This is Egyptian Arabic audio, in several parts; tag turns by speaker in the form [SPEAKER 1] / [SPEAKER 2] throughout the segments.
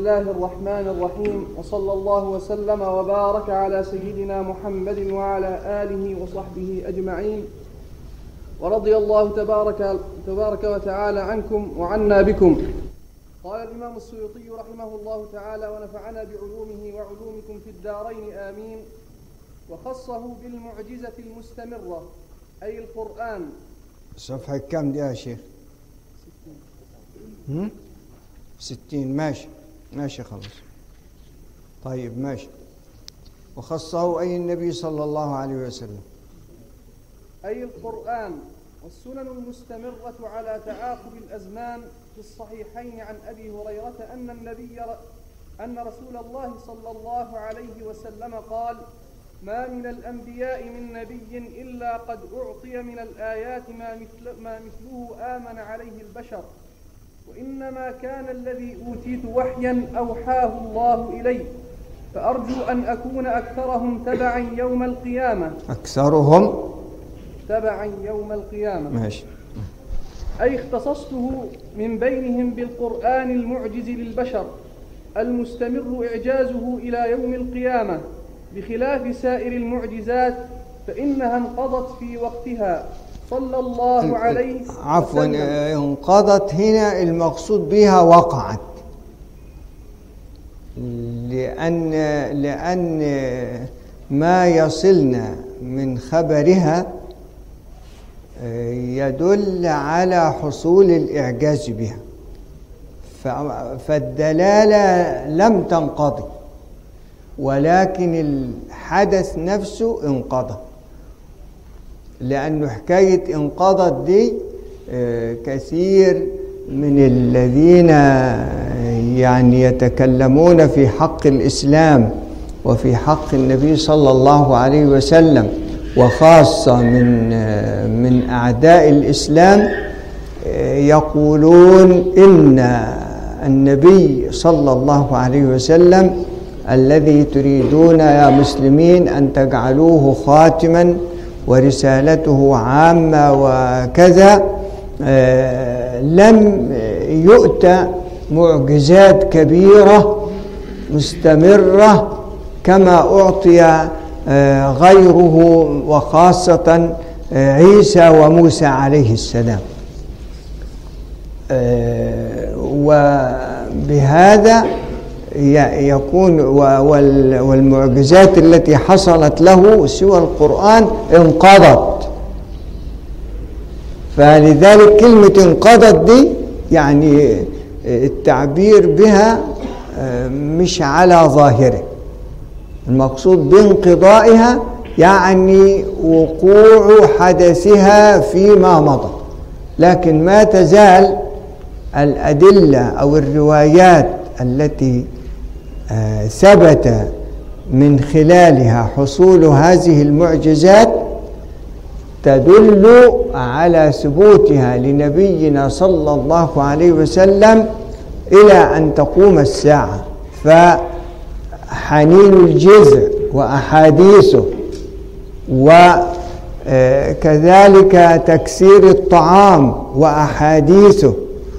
[SPEAKER 1] الله الرحمن الرحيم وصلى الله وسلم وبارك على سيدنا محمد وعلى آله وصحبه أجمعين ورضي الله تبارك, تبارك وتعالى عنكم وعنا بكم قال الإمام السيوطي رحمه الله تعالى ونفعنا بعلومه وعلومكم في الدارين آمين وخصه بالمعجزة المستمرة أي القرآن
[SPEAKER 2] صفحة كم دي يا شيخ هم؟ ستين ماشي ماشي خلاص طيب ماشي وخصه أي النبي صلى الله عليه وسلم
[SPEAKER 1] أي القرآن والسنن المستمرة على تعاقب الأزمان في الصحيحين عن أبي هريرة أن النبي أن رسول الله صلى الله عليه وسلم قال ما من الأنبياء من نبي إلا قد أعطي من الآيات ما, مثل ما مثله آمن عليه البشر وإنما كان الذي أوتيت وحيا أوحاه الله إلي فأرجو أن أكون أكثرهم تبعا يوم القيامة
[SPEAKER 2] أكثرهم
[SPEAKER 1] تبعا يوم القيامة
[SPEAKER 2] ماشي
[SPEAKER 1] أي اختصصته من بينهم بالقرآن المعجز للبشر المستمر إعجازه إلى يوم القيامة بخلاف سائر المعجزات فإنها انقضت في وقتها صلى الله عليه
[SPEAKER 2] عفوا
[SPEAKER 1] وسلم
[SPEAKER 2] انقضت هنا المقصود بها وقعت لأن لأن ما يصلنا من خبرها يدل على حصول الإعجاز بها ف- فالدلالة لم تنقضي ولكن الحدث نفسه انقضى لأنه حكاية انقضت دي آه، كثير من الذين آه، يعني يتكلمون في حق الإسلام وفي حق النبي صلى الله عليه وسلم وخاصة من آه، من أعداء الإسلام آه، يقولون إن النبي صلى الله عليه وسلم الذي تريدون يا مسلمين أن تجعلوه خاتما ورسالته عامة وكذا آه، لم يؤتى معجزات كبيرة مستمرة كما أعطي آه، غيره وخاصة آه، عيسى وموسى عليه السلام آه، وبهذا ي- يكون و- وال- والمعجزات التي حصلت له سوى القرآن انقضت فلذلك كلمة انقضت دي يعني التعبير بها آه، مش على ظاهره المقصود بانقضائها يعني وقوع حدثها فيما مضى لكن ما تزال الأدلة أو الروايات التي آه، ثبت من خلالها حصول هذه المعجزات تدل على ثبوتها لنبينا صلى الله عليه وسلم إلى أن تقوم الساعة فحنين الجزع وأحاديثه وكذلك تكسير الطعام وأحاديثه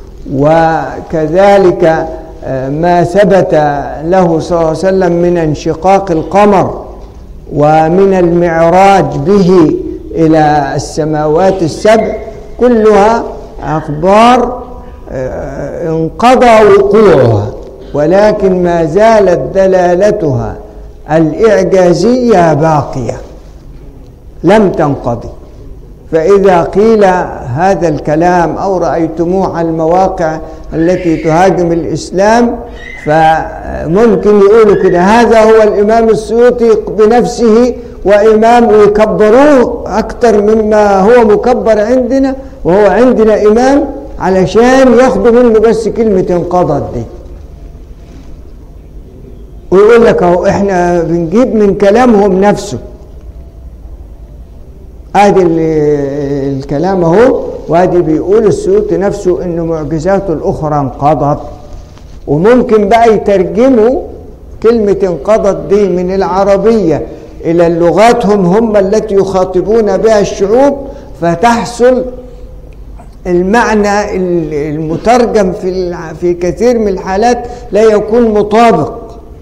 [SPEAKER 2] وكذلك آه، ما ثبت له صلى الله عليه وسلم من انشقاق القمر ومن المعراج به إلى السماوات السبع كلها أخبار آه، انقضى وقوعها ولكن ما زالت دلالتها الإعجازية باقية لم تنقضي فإذا قيل هذا الكلام أو رأيتموه على المواقع التي تهاجم الإسلام فممكن يقولوا كده هذا هو الإمام السيوطي بنفسه وإمام ويكبروه أكثر مما هو مكبر عندنا وهو عندنا إمام علشان ياخدوا منه بس كلمة انقضت دي ويقول لك اهو احنا بنجيب من كلامهم نفسه ادي ال- الكلام اهو وادي بيقول السيوطي نفسه ان معجزاته الاخرى انقضت وممكن بقى يترجموا كلمة انقضت دي من العربية إلى لغاتهم هم التي يخاطبون بها الشعوب فتحصل المعنى المترجم في في كثير من الحالات لا يكون مطابق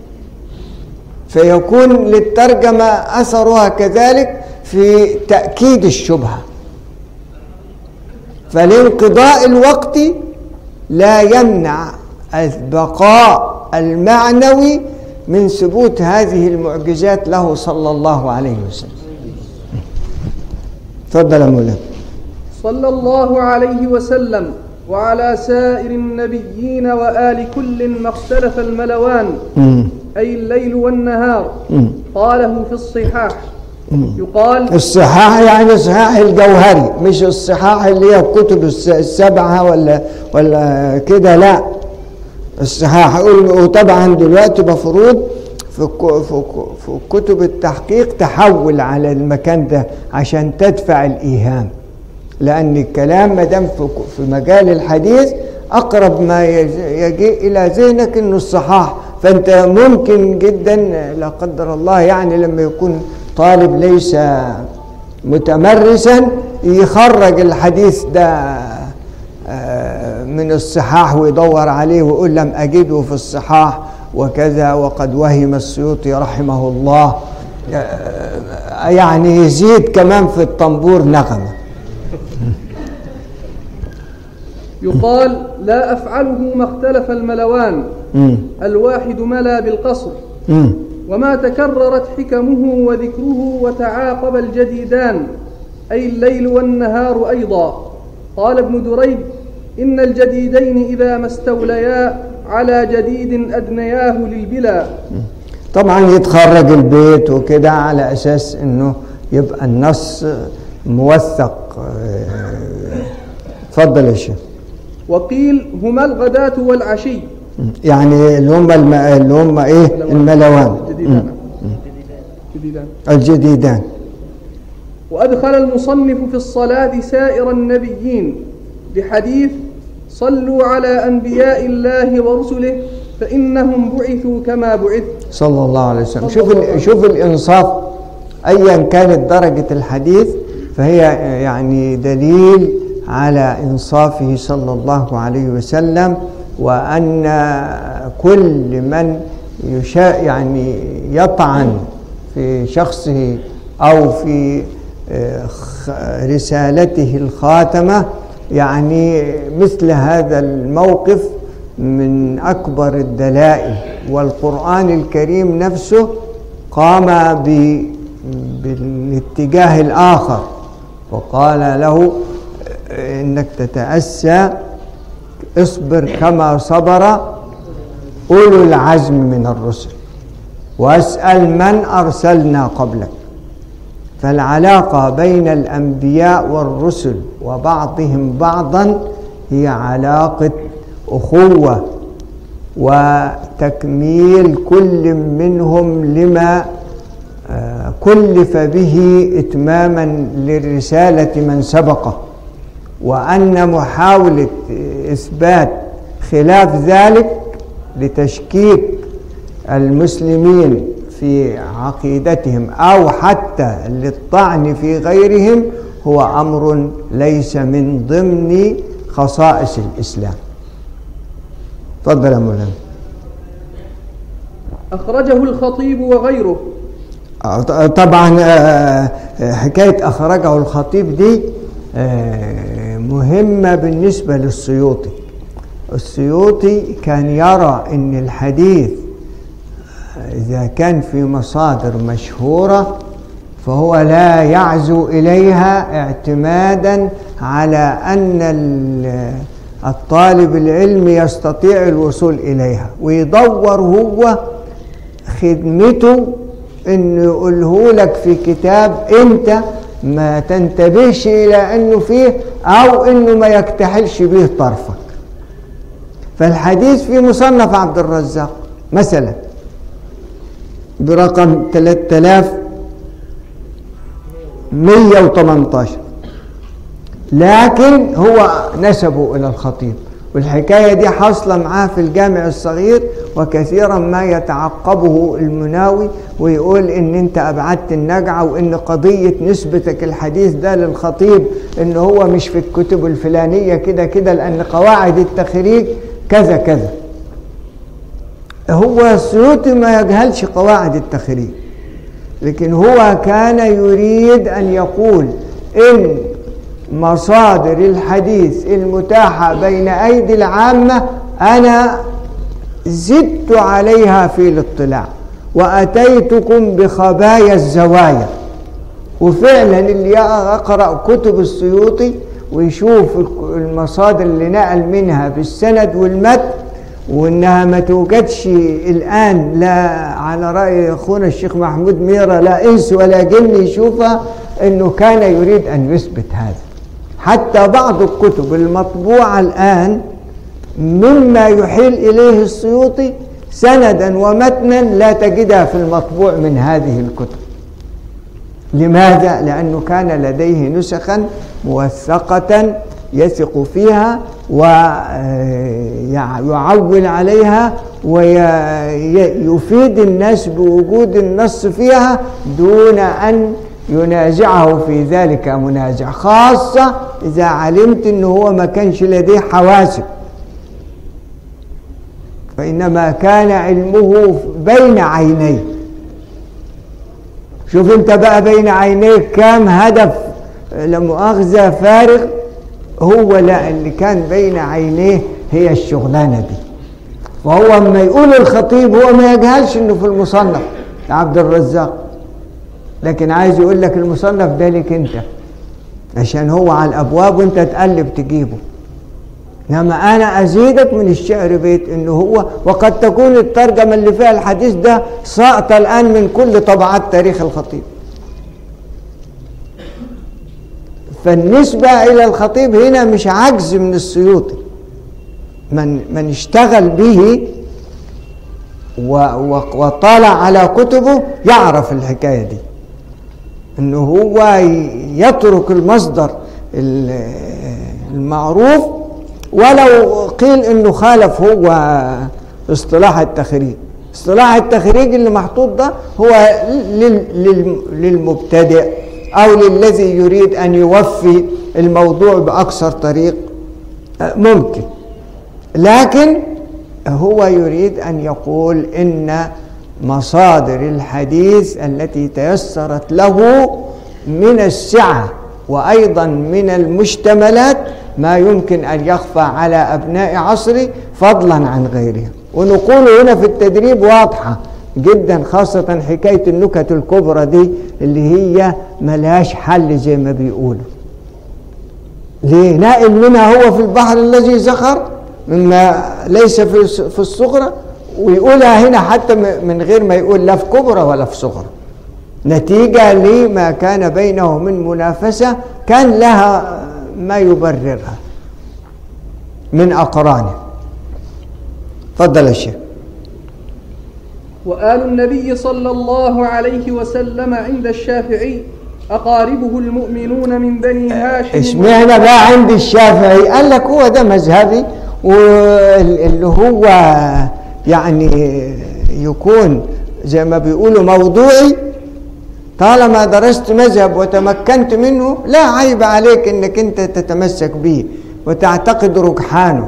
[SPEAKER 2] فيكون للترجمة أثرها كذلك في تأكيد الشبهة فلانقضاء الوقت لا يمنع البقاء المعنوي من ثبوت هذه المعجزات له صلى الله عليه وسلم تفضل يا مولانا
[SPEAKER 1] صلى الله عليه وسلم وعلى سائر النبيين وآل كل ما اختلف الملوان أي الليل والنهار قاله في الصحاح يقال
[SPEAKER 2] الصحاح يعني صحاح الجوهري مش الصحاح اللي هي الكتب السبعة ولا ولا كده لا الصحاح وطبعا دلوقتي مفروض في في كتب التحقيق تحول على المكان ده عشان تدفع الإيهام لأن الكلام ما دام في مجال الحديث أقرب ما يجي إلى ذهنك إنه الصحاح فأنت ممكن جدا لا قدر الله يعني لما يكون طالب ليس متمرسا يخرج الحديث ده آه، من الصحاح ويدور عليه ويقول لم أجده في الصحاح وكذا وقد وهم السيوطي رحمه الله آه، يعني يزيد كمان في الطنبور نغمه
[SPEAKER 1] يقال لا أفعله ما اختلف الملوان الواحد ملا بالقصر وما تكررت حكمه وذكره وتعاقب الجديدان أي الليل والنهار أيضا قال ابن دريد إن الجديدين إذا ما استوليا على جديد أدنياه للبلا
[SPEAKER 2] طبعا يتخرج البيت وكده على أساس أنه يبقى النص موثق اتفضل يا شيخ
[SPEAKER 1] وقيل هما الغداة والعشي
[SPEAKER 2] يعني اللي هم الم... اللي هم ايه الملوان
[SPEAKER 1] الجديدان
[SPEAKER 2] الجديدان
[SPEAKER 1] وأدخل المصنف في الصلاة سائر النبيين بحديث صلوا على أنبياء الله ورسله فإنهم بعثوا كما بعث
[SPEAKER 2] صلى الله عليه وسلم شوف ال... شوف الإنصاف أيا كانت درجة الحديث فهي يعني دليل على إنصافه صلى الله عليه وسلم وأن كل من يشاء يعني يطعن في شخصه أو في آه، رسالته الخاتمة يعني مثل هذا الموقف من أكبر الدلائل والقرآن الكريم نفسه قام بالاتجاه الآخر وقال له انك تتأسى اصبر كما صبر اولو العزم من الرسل واسأل من ارسلنا قبلك فالعلاقة بين الانبياء والرسل وبعضهم بعضا هي علاقة اخوة وتكميل كل منهم لما آه، كلف به اتماما للرسالة من سبقه وأن محاولة إثبات خلاف ذلك لتشكيك المسلمين في عقيدتهم أو حتى للطعن في غيرهم هو أمر ليس من ضمن خصائص الإسلام تفضل يا مولانا
[SPEAKER 1] أخرجه الخطيب وغيره
[SPEAKER 2] طبعا آه، آه، حكاية أخرجه الخطيب دي آه، مهمة بالنسبة للسيوطي السيوطي كان يرى أن الحديث إذا كان في مصادر مشهورة فهو لا يعزو إليها اعتمادا على أن الطالب العلم يستطيع الوصول إليها ويدور هو خدمته انه يقوله لك في كتاب انت ما تنتبهش الى انه فيه او انه ما يكتحلش به طرفك فالحديث في مصنف عبد الرزاق مثلا برقم 3118 لكن هو نسبه الى الخطيب والحكاية دي حاصلة معاه في الجامع الصغير وكثيرا ما يتعقبه المناوي ويقول ان انت ابعدت النجعة وان قضية نسبتك الحديث ده للخطيب ان هو مش في الكتب الفلانية كده كده لان قواعد التخريج كذا كذا هو السيوطي ما يجهلش قواعد التخريج لكن هو كان يريد أن يقول إن مصادر الحديث المتاحة بين أيدي العامة أنا زدت عليها في الاطلاع وأتيتكم بخبايا الزوايا وفعلا اللي يقرأ كتب السيوطي ويشوف المصادر اللي نقل منها بالسند والمتن وانها ما توجدش الان لا على راي اخونا الشيخ محمود ميرا لا انس ولا جن يشوفها انه كان يريد ان يثبت هذا حتى بعض الكتب المطبوعه الان مما يحيل اليه السيوطي سندا ومتنا لا تجدها في المطبوع من هذه الكتب لماذا لانه كان لديه نسخا موثقه يثق فيها ويعول عليها ويفيد الناس بوجود النص فيها دون أن ينازعه في ذلك منازع خاصة إذا علمت أنه هو ما كانش لديه حواسب فإنما كان علمه بين عينيه شوف انت بقى بين عينيك كام هدف لمؤاخذة فارغ هو لا اللي كان بين عينيه هي الشغلانة دي وهو اما يقول الخطيب هو ما يجهلش انه في المصنف عبد الرزاق لكن عايز يقول لك المصنف ده لك انت عشان هو على الابواب وانت تقلب تجيبه انما انا ازيدك من الشعر بيت انه هو وقد تكون الترجمه اللي فيها الحديث ده ساقطه الان من كل طبعات تاريخ الخطيب فالنسبة إلى الخطيب هنا مش عجز من السيوطي من, من اشتغل به وطالع على كتبه يعرف الحكاية دي انه هو يترك المصدر المعروف ولو قيل انه خالف هو اصطلاح التخريج اصطلاح التخريج اللي محطوط ده هو للمبتدئ أو للذي يريد أن يوفي الموضوع بأكثر طريق ممكن لكن هو يريد أن يقول إن مصادر الحديث التي تيسرت له من السعة وأيضا من المشتملات ما يمكن أن يخفى على أبناء عصره فضلا عن غيرهم ونقول هنا في التدريب واضحة جدا خاصة حكاية النكت الكبرى دي اللي هي ملهاش حل زي ما بيقولوا ليه نائل منها هو في البحر الذي زخر مما ليس في في الصغرى ويقولها هنا حتى من غير ما يقول لا في كبرى ولا في صغرى نتيجة لما كان بينه من منافسة كان لها ما يبررها من أقرانه تفضل يا شيخ
[SPEAKER 1] وآل النبي صلى الله عليه وسلم عند الشافعي أقاربه المؤمنون من بني هاشم
[SPEAKER 2] اشمعنى بقى عند الشافعي قال لك هو ده مذهبي واللي هو يعني يكون زي ما بيقولوا موضوعي طالما درست مذهب وتمكنت منه لا عيب عليك انك انت تتمسك به وتعتقد رجحانه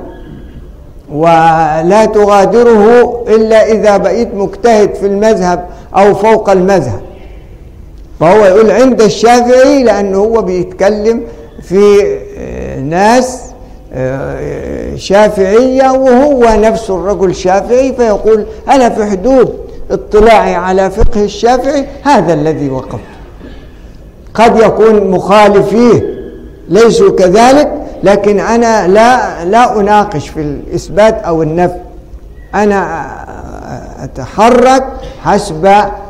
[SPEAKER 2] ولا تغادره إلا إذا بقيت مجتهد في المذهب أو فوق المذهب فهو يقول عند الشافعي لأنه هو بيتكلم في ناس شافعية وهو نفسه الرجل شافعي فيقول أنا في حدود اطلاعي على فقه الشافعي هذا الذي وقفت قد يكون مخالفيه ليسوا كذلك لكن أنا لا لا أناقش في الإثبات أو النفي أنا أتحرك حسب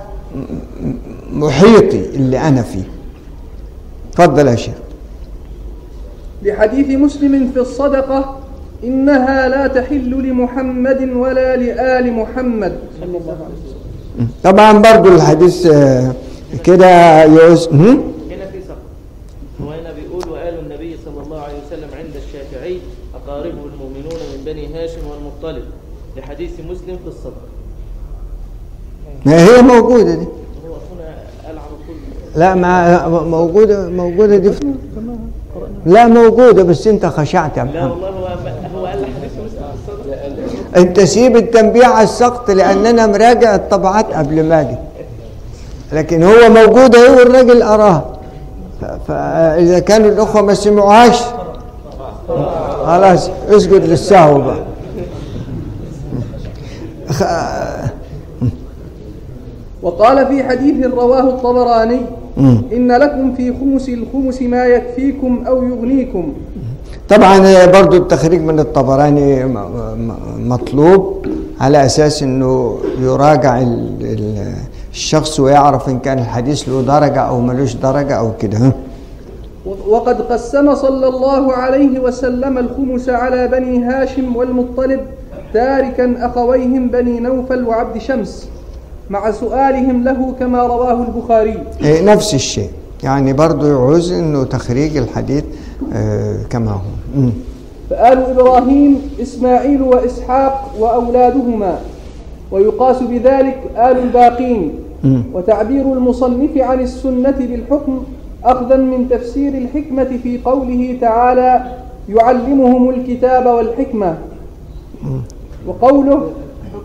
[SPEAKER 2] محيطي اللي أنا فيه تفضل يا شيخ
[SPEAKER 1] لحديث مسلم في الصدقة إنها لا تحل لمحمد ولا لآل محمد صلى الله عليه وسلم
[SPEAKER 2] طبعا برضو الحديث كده يوز
[SPEAKER 3] هنا في سقط وهنا بيقول وآل النبي صلى الله عليه وسلم عند الشافعي أقاربه المؤمنون من بني هاشم والمطلب لحديث مسلم في الصدق
[SPEAKER 2] ما هي موجودة دي
[SPEAKER 3] هو أخونا قال على طول
[SPEAKER 2] لا ما موجودة موجودة دي في- لا موجودة بس انت خشعت يا
[SPEAKER 3] لا
[SPEAKER 2] محمد
[SPEAKER 3] والله هو هو قال لحديث مسلم في الصدق
[SPEAKER 2] انت سيب التنبيه على السقط لان انا مراجع الطبعات قبل ما اجي لكن هو موجود اهي والراجل اراها ف- فاذا كانوا الاخوه ما سمعوهاش خلاص اسجد للسهو بقى خ-
[SPEAKER 1] وقال في حديث رواه الطبراني
[SPEAKER 2] مم.
[SPEAKER 1] إن لكم في خمس الخمس ما يكفيكم أو يغنيكم
[SPEAKER 2] طبعا برضو التخريج من الطبراني م- م- مطلوب على اساس انه يراجع ال- ال- الشخص ويعرف ان كان الحديث له درجه او ملوش درجه او كده ها
[SPEAKER 1] وقد قسم صلى الله عليه وسلم الخمس على بني هاشم والمطلب تاركا أخويهم بني نوفل وعبد شمس مع سؤالهم له كما رواه البخاري
[SPEAKER 2] إيه، نفس الشيء يعني برضو يعوز انه تخريج الحديث آه، كما هو مم.
[SPEAKER 1] فآل إبراهيم إسماعيل وإسحاق وأولادهما ويقاس بذلك آل الباقين
[SPEAKER 2] مم.
[SPEAKER 1] وتعبير المصنف عن السنة بالحكم أخذا من تفسير الحكمة في قوله تعالى يعلمهم الكتاب والحكمة وقوله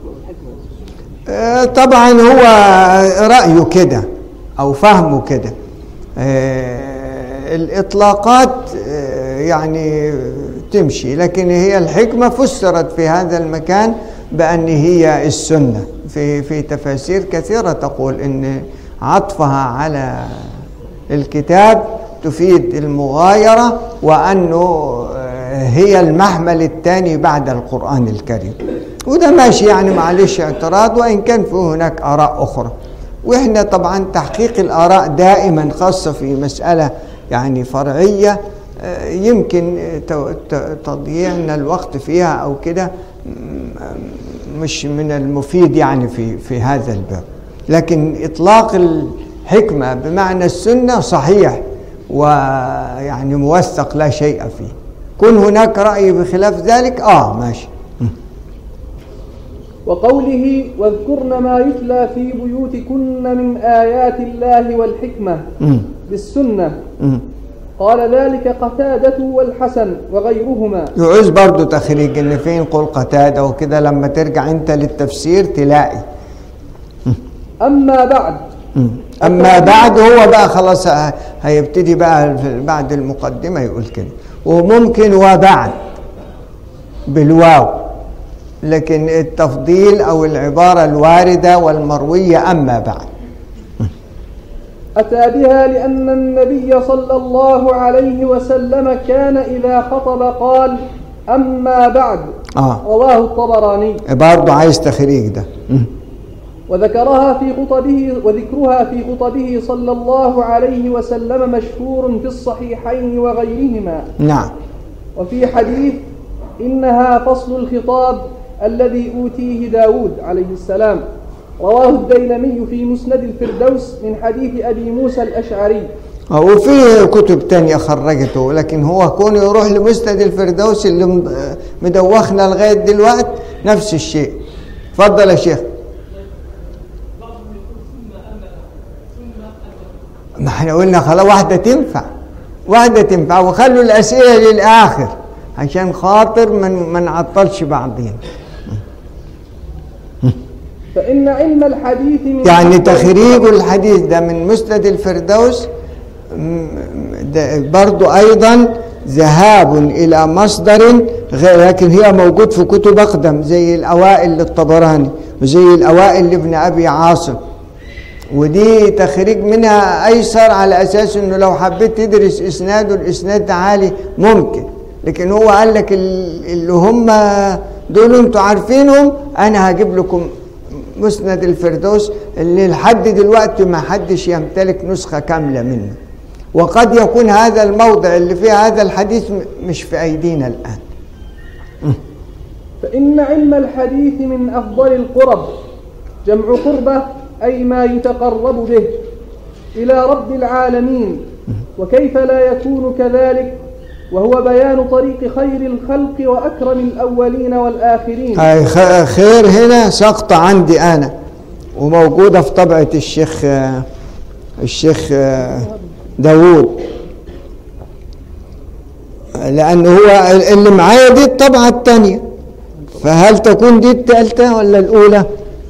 [SPEAKER 2] آه، طبعا هو رأيه كده أو فهمه كده آه، الإطلاقات آه، يعني تمشي لكن هي الحكمة فسرت في هذا المكان بأن هي السنة في في تفاسير كثيرة تقول أن عطفها على الكتاب تفيد المغايرة وأنه آه، هي المحمل الثاني بعد القرآن الكريم وده ماشي يعني معلش اعتراض وإن كان في هناك آراء أخرى وإحنا طبعا تحقيق الآراء دائما خاصة في مسألة يعني فرعية آه، يمكن آه، تو- ت- تضييعنا الوقت فيها أو كده م- مش من المفيد يعني في في هذا الباب لكن إطلاق الحكمة بمعنى السنة صحيح ويعني موثق لا شيء فيه كن هناك رأي بخلاف ذلك آه ماشي
[SPEAKER 1] وقوله واذكرن ما يتلى في بيوتكن من آيات الله والحكمة
[SPEAKER 2] مم.
[SPEAKER 1] بالسنة
[SPEAKER 2] مم.
[SPEAKER 1] قال ذلك قتادة والحسن وغيرهما
[SPEAKER 2] يعوز برضو تخريج ان فين قول قتاده وكده لما ترجع انت للتفسير تلاقي
[SPEAKER 1] أما بعد
[SPEAKER 2] مم. اما بعد هو بقى خلاص ه- هيبتدي بقى في- بعد المقدمه يقول كده وممكن وبعد بالواو لكن التفضيل او العباره الوارده والمرويه اما بعد
[SPEAKER 1] أتى بها لأن النبي صلى الله عليه وسلم كان إذا خطب قال أما بعد
[SPEAKER 2] اه
[SPEAKER 1] رواه الطبراني
[SPEAKER 2] برضه عايز تخريج ده مم.
[SPEAKER 1] وذكرها في خطبه وذكرها في خطبه صلى الله عليه وسلم مشهور في الصحيحين وغيرهما
[SPEAKER 2] نعم
[SPEAKER 1] وفي حديث إنها فصل الخطاب الذي أوتيه داود عليه السلام رواه الديلمي في مسند الفردوس من حديث أبي موسى الأشعري
[SPEAKER 2] آه، وفي كتب تانية خرجته لكن هو كونه يروح لمسند الفردوس اللي م- آه، مدوخنا لغاية دلوقت نفس الشيء اتفضل يا شيخ ما احنا قلنا خلاص واحدة تنفع واحدة تنفع وخلوا الأسئلة للآخر عشان خاطر من ما نعطلش بعضين
[SPEAKER 1] فإن علم الحديث من
[SPEAKER 2] يعني تخريج الحديث ده من مسند الفردوس م- ده برضو أيضا ذهاب إلى مصدر غير لكن هي موجود في كتب أقدم زي الأوائل للطبراني وزي الأوائل لابن أبي عاصم ودي تخريج منها أيسر على أساس أنه لو حبيت تدرس إسناد والإسناد ده عالي ممكن لكن هو قال لك ال- اللي هم دول انتوا عارفينهم أنا هجيب لكم مسند الفردوس اللي لحد دلوقتي ما حدش يمتلك نسخة كاملة منه وقد يكون هذا الموضع اللي فيه هذا الحديث م- مش في أيدينا الآن
[SPEAKER 1] فإن علم الحديث من أفضل القرب جمع قربة أي ما يتقرب به إلى رب العالمين وكيف لا يكون كذلك وهو بيان طريق خير الخلق وأكرم الأولين والآخرين
[SPEAKER 2] هاي خ- خير هنا سقط عندي انا وموجوده في طبعه الشيخ آه، الشيخ آه، داوود لانه هو اللي معايا دي الطبعه الثانيه فهل تكون دي الثالثه ولا الاولى؟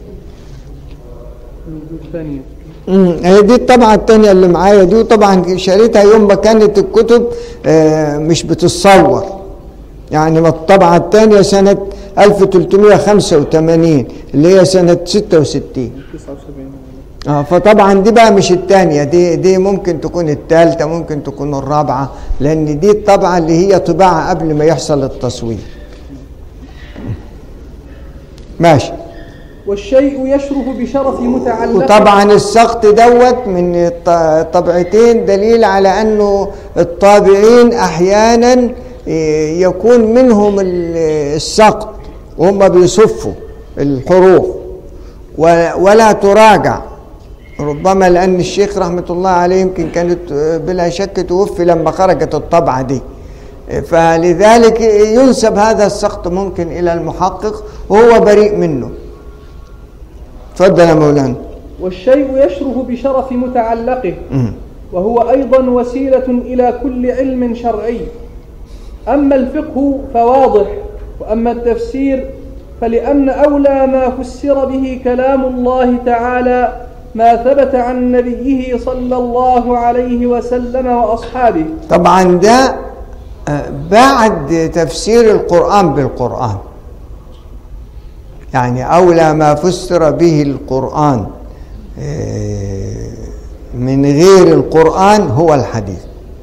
[SPEAKER 1] الثانية
[SPEAKER 2] امم هي دي الطبعة التانية اللي معايا دي وطبعا شريتها يوم ما كانت الكتب آه، مش بتتصور يعني ما الطبعة التانية سنة 1385 اللي هي سنة 66
[SPEAKER 1] 79
[SPEAKER 2] اه فطبعا دي بقى مش التانية دي دي ممكن تكون التالتة ممكن تكون الرابعة لأن دي الطبعة اللي هي طباعة قبل ما يحصل التصوير ماشي
[SPEAKER 1] والشيء يشرف بشرف متعلق
[SPEAKER 2] وطبعا السقط دوت من الط- الطبعتين دليل على انه الطابعين احيانا إيه، يكون منهم ال- السقط وهم بيصفوا الحروف و- ولا تراجع ربما لان الشيخ رحمه الله عليه يمكن كانت آه، بلا شك توفي لما خرجت الطبعه دي فلذلك ينسب هذا السقط ممكن الى المحقق وهو بريء منه تفضل يا مولانا
[SPEAKER 1] والشيء يشرف بشرف متعلقه
[SPEAKER 2] مم.
[SPEAKER 1] وهو أيضا وسيلة إلى كل علم شرعي أما الفقه فواضح وأما التفسير فلأن أولى ما فسر به كلام الله تعالى ما ثبت عن نبيه صلى الله عليه وسلم وأصحابه
[SPEAKER 2] طبعا ده آه، بعد تفسير القرآن بالقرآن يعني أولى ما فسر به القرآن آه، من غير القرآن هو الحديث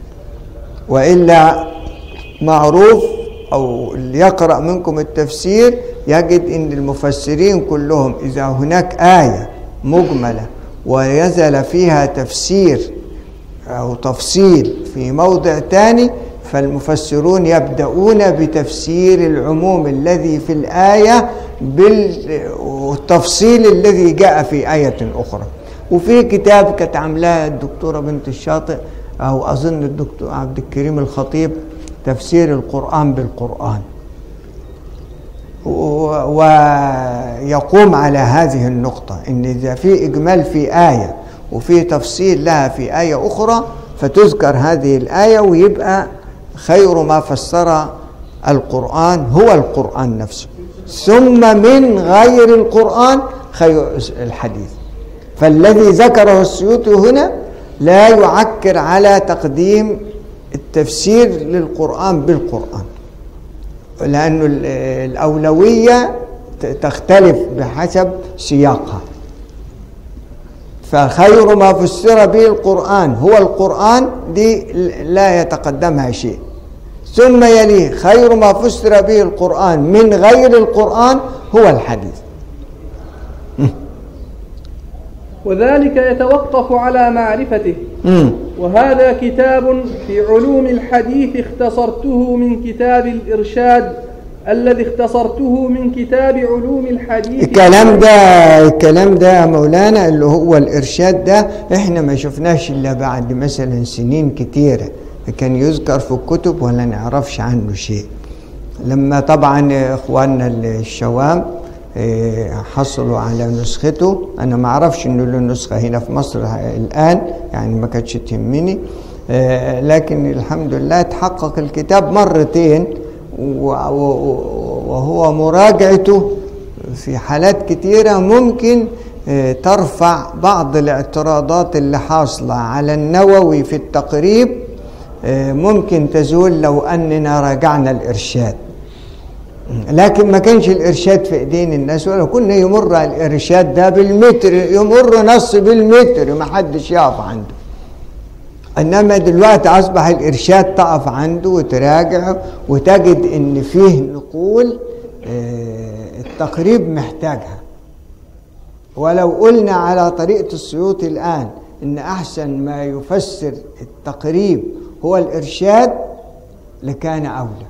[SPEAKER 2] وإلا معروف أو اللي يقرأ منكم التفسير يجد أن المفسرين كلهم إذا هناك آية مجملة ويزل فيها تفسير أو تفصيل في موضع تاني فالمفسرون يبدأون بتفسير العموم الذي في الآية بالتفصيل الذي جاء في آية أخرى وفي كتاب كانت عاملاه الدكتورة بنت الشاطئ أو أظن الدكتور عبد الكريم الخطيب تفسير القرآن بالقرآن و- ويقوم على هذه النقطة إن إذا في إجمال في آية وفي تفصيل لها في آية أخرى فتذكر هذه الآية ويبقى خير ما فسر القرآن هو القرآن نفسه ثم من غير القرآن خير الحديث فالذي ذكره السيوطي هنا لا يعكر على تقديم التفسير للقرآن بالقرآن لأن الأولوية ت- تختلف بحسب سياقها فخير ما فسر به القرآن هو القرآن دي لا يتقدمها شيء ثم يليه خير ما فسر به القرآن من غير القرآن هو الحديث
[SPEAKER 1] وذلك يتوقف على معرفته
[SPEAKER 2] مم.
[SPEAKER 1] وهذا كتاب في علوم الحديث اختصرته من كتاب الإرشاد الذي اختصرته من كتاب علوم الحديث
[SPEAKER 2] الكلام ده الكلام ده يا مولانا اللي هو الارشاد ده احنا ما شفناش الا بعد مثلا سنين كتيره كان يذكر في الكتب ولا نعرفش عنه شيء لما طبعا اخواننا الشوام اه، حصلوا على نسخته انا ما اعرفش انه له نسخه هنا في مصر الان يعني ما كانتش تهمني اه، لكن الحمد لله تحقق الكتاب مرتين و- و- وهو مراجعته في حالات كتيرة ممكن آه، ترفع بعض الاعتراضات اللي حاصلة على النووي في التقريب آه، ممكن تزول لو أننا راجعنا الإرشاد لكن ما كانش الإرشاد في إيدين الناس ولا كنا يمر الإرشاد ده بالمتر يمر نص بالمتر ما حدش يقف عنده انما دلوقتي اصبح الارشاد تقف عنده وتراجع وتجد ان فيه نقول آه، التقريب محتاجها ولو قلنا على طريقه السيوطي الان ان احسن ما يفسر التقريب هو الارشاد لكان اولى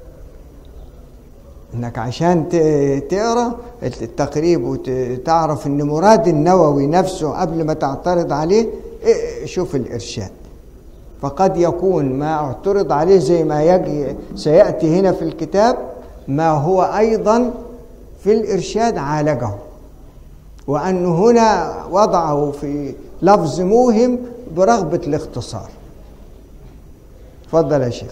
[SPEAKER 2] انك عشان ت- تقرا التقريب وتعرف ان مراد النووي نفسه قبل ما تعترض عليه إيه، شوف الارشاد فقد يكون ما اعترض عليه زي ما يجي سيأتي هنا في الكتاب ما هو أيضا في الإرشاد عالجه وأن هنا وضعه في لفظ موهم برغبة الاختصار تفضل يا شيخ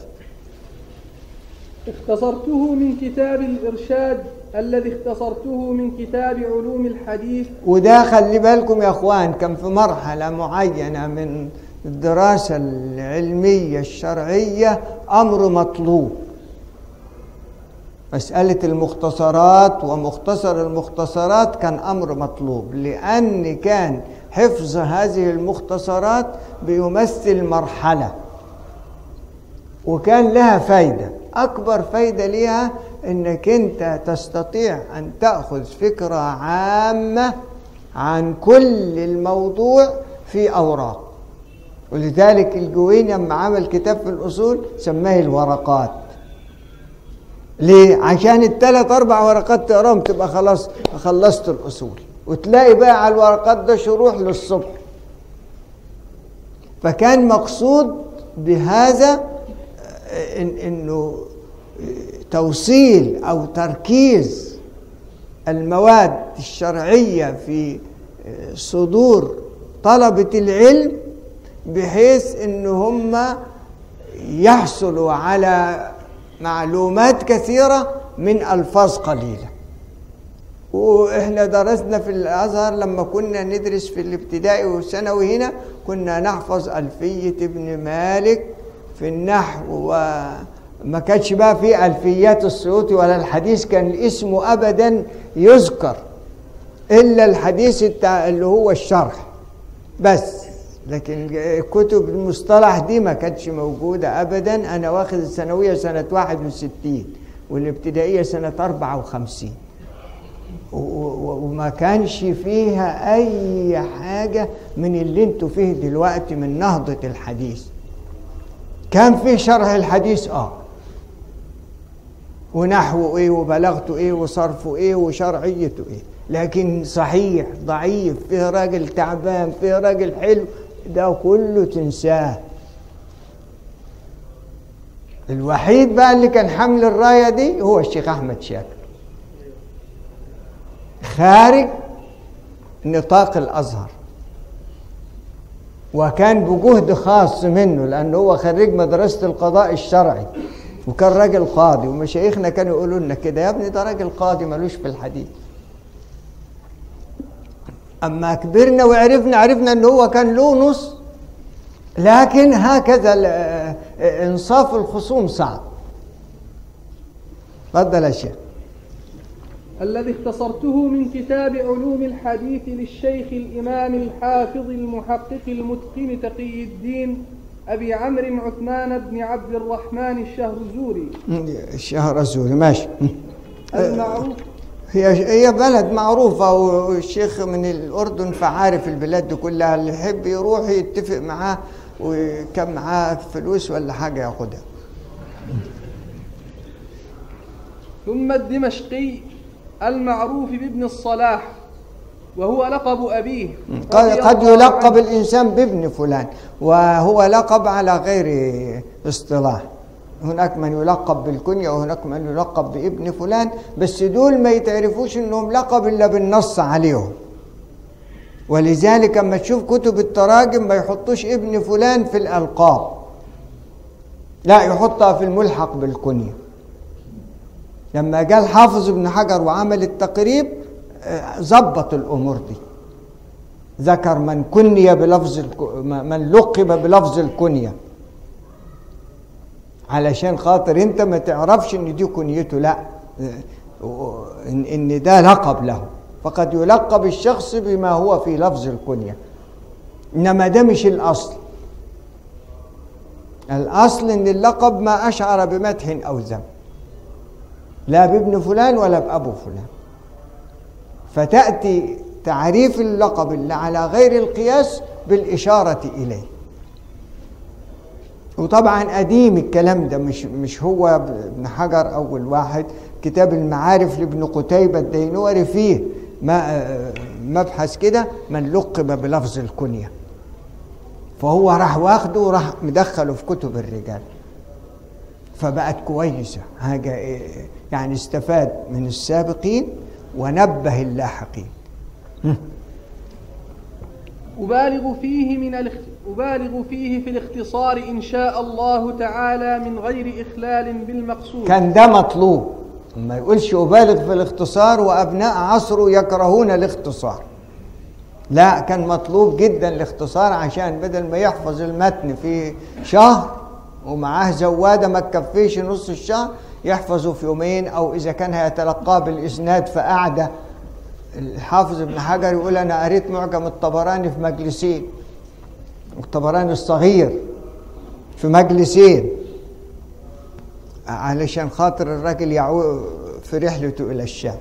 [SPEAKER 1] اختصرته من كتاب الإرشاد الذي اختصرته من كتاب علوم الحديث
[SPEAKER 2] وده خلي بالكم يا اخوان كان في مرحله معينه من الدراسه العلميه الشرعيه امر مطلوب مساله المختصرات ومختصر المختصرات كان امر مطلوب لان كان حفظ هذه المختصرات بيمثل مرحله وكان لها فايدة أكبر فايدة ليها أنك أنت تستطيع أن تأخذ فكرة عامة عن كل الموضوع في أوراق ولذلك الجويني لما عمل كتاب في الأصول سماه الورقات ليه؟ عشان الثلاث أربع ورقات تقراهم تبقى خلاص خلصت الأصول وتلاقي بقى على الورقات ده شروح للصبح فكان مقصود بهذا إن انه توصيل او تركيز المواد الشرعيه في صدور طلبه العلم بحيث ان هم يحصلوا على معلومات كثيره من الفاظ قليله واحنا درسنا في الازهر لما كنا ندرس في الابتدائي والثانوي هنا كنا نحفظ الفيه ابن مالك في النحو وما كانش بقى في الفيات السيوطي ولا الحديث كان اسمه ابدا يذكر الا الحديث بتاع اللي هو الشرح بس لكن كتب المصطلح دي ما كانتش موجودة أبدا أنا واخد الثانوية سنة 61 والابتدائية سنة 54 و- و- وما كانش فيها أي حاجة من اللي انتوا فيه دلوقتي من نهضة الحديث كان فيه شرح الحديث اه ونحوه ايه وبلاغته ايه وصرفه ايه وشرعيته ايه لكن صحيح ضعيف فيه راجل تعبان فيه راجل حلو ده كله تنساه الوحيد بقى اللي كان حمل الرايه دي هو الشيخ احمد شاكر خارج نطاق الازهر وكان بجهد خاص منه لانه هو خريج مدرسه القضاء الشرعي وكان راجل قاضي ومشايخنا كانوا يقولوا لنا كده يا ابني ده راجل قاضي ملوش في الحديث اما كبرنا وعرفنا عرفنا ان هو كان له نص لكن هكذا ال- انصاف الخصوم صعب تفضل يا شيخ
[SPEAKER 1] الذي اختصرته من كتاب علوم الحديث للشيخ الإمام الحافظ المحقق المتقن تقي الدين أبي عمرو عثمان بن عبد الرحمن الشهرزوري
[SPEAKER 2] الشهر الزوري ماشي
[SPEAKER 1] المعروف
[SPEAKER 2] هي هي بلد معروفة والشيخ من الأردن فعارف البلاد دي كلها اللي يحب يروح يتفق معاه وكان معاه فلوس ولا حاجة ياخدها
[SPEAKER 1] ثم الدمشقي المعروف بابن الصلاح وهو لقب أبيه
[SPEAKER 2] قد,
[SPEAKER 1] رضي
[SPEAKER 2] قد
[SPEAKER 1] الله
[SPEAKER 2] يلقب
[SPEAKER 1] عنه.
[SPEAKER 2] الإنسان بابن فلان وهو لقب على غير اصطلاح هناك من يلقب بالكنية وهناك من يلقب بابن فلان بس دول ما يتعرفوش انهم لقب الا بالنص عليهم ولذلك اما تشوف كتب التراجم ما يحطوش ابن فلان في الألقاب لا يحطها في الملحق بالكنية لما قال حافظ ابن حجر وعمل التقريب آه، ظبط الأمور دي ذكر من كني بلفظ الك- من لقب بلفظ الكنية علشان خاطر انت ما تعرفش ان دي كنيته لا آه، ان إن ده لقب له فقد يلقب الشخص بما هو في لفظ الكنية انما ده مش الاصل الاصل ان اللقب ما اشعر بمدح او ذم لا بابن فلان ولا بابو فلان فتاتي تعريف اللقب اللي على غير القياس بالاشاره اليه وطبعا قديم الكلام ده مش مش هو ابن حجر اول واحد كتاب المعارف لابن قتيبة الدينوري فيه ما مبحث كده من لقب بلفظ الكنية فهو راح واخده وراح مدخله في كتب الرجال فبقت كويسة حاجة إيه، يعني استفاد من السابقين ونبه اللاحقين
[SPEAKER 1] أبالغ فيه من الاخت... أبالغ فيه في الاختصار إن شاء الله تعالى من غير إخلال بالمقصود
[SPEAKER 2] كان ده مطلوب ما يقولش أبالغ في الاختصار وأبناء عصره يكرهون الاختصار لا كان مطلوب جدا الاختصار عشان بدل ما يحفظ المتن في شهر ومعاه زوادة ما تكفيش نص الشهر يحفظه في يومين أو إذا كان هيتلقاه بالإسناد فقعدة الحافظ ابن حجر يقول أنا قريت معجم الطبراني في مجلسين الطبراني الصغير في مجلسين علشان خاطر الراجل يعود في رحلته إلى الشام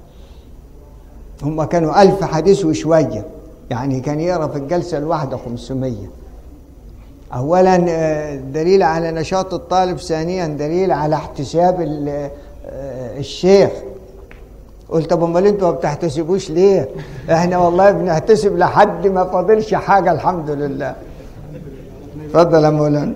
[SPEAKER 2] هم كانوا ألف حديث وشوية يعني كان يقرأ في الجلسة الواحدة 500 أولا آه، دليل على نشاط الطالب ثانيا دليل على احتساب ال- آه، الشيخ قلت طب امال انتوا ما بتحتسبوش ليه؟ احنا والله بنحتسب لحد ما فاضلش حاجه الحمد لله. اتفضل يا مولانا.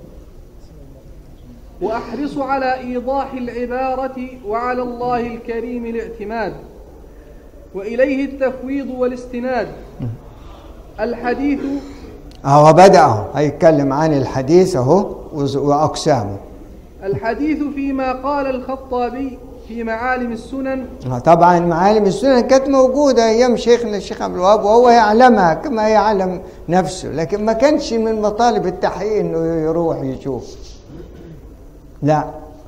[SPEAKER 1] وأحرص على إيضاح العبارة وعلى الله الكريم الاعتماد وإليه التفويض والاستناد الحديث
[SPEAKER 2] اهو بدأ اهو هيتكلم عن الحديث اهو وز- واقسامه.
[SPEAKER 1] الحديث فيما قال الخطابي في معالم السنن
[SPEAKER 2] آه، طبعا معالم السنن كانت موجوده ايام شيخنا الشيخ عبد الوهاب وهو يعلمها كما يعلم نفسه لكن ما كانش من مطالب التحقيق انه يروح يشوف. لا.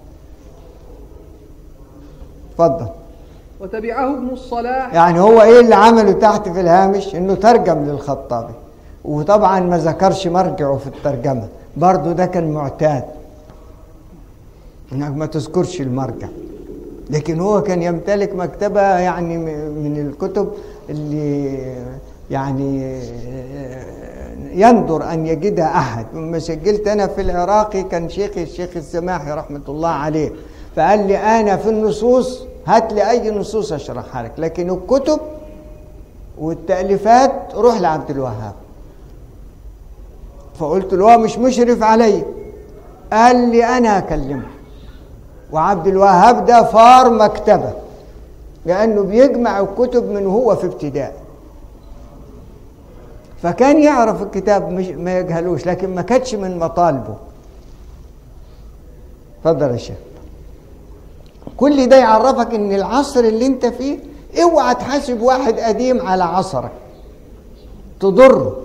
[SPEAKER 2] اتفضل.
[SPEAKER 1] وتبعه ابن الصلاح
[SPEAKER 2] يعني هو ايه اللي عمله تحت في الهامش انه ترجم للخطابي وطبعا ما ذكرش مرجعه في الترجمه برضه ده كان معتاد انك ما تذكرش المرجع لكن هو كان يمتلك مكتبه يعني م- من الكتب اللي يعني يندر ان يجدها احد لما سجلت انا في العراقي كان شيخي الشيخ السماحي رحمه الله عليه فقال لي انا في النصوص هات لي اي نصوص اشرحها لك لكن الكتب والتاليفات روح لعبد الوهاب فقلت له هو مش مشرف علي قال لي انا اكلمه وعبد الوهاب ده فار مكتبه لانه بيجمع الكتب من هو في ابتدائي فكان يعرف الكتاب مش ما يجهلوش لكن ما كانتش من مطالبه اتفضل يا شيخ كل ده يعرفك ان العصر اللي انت فيه اوعى تحاسب واحد قديم على عصرك تضره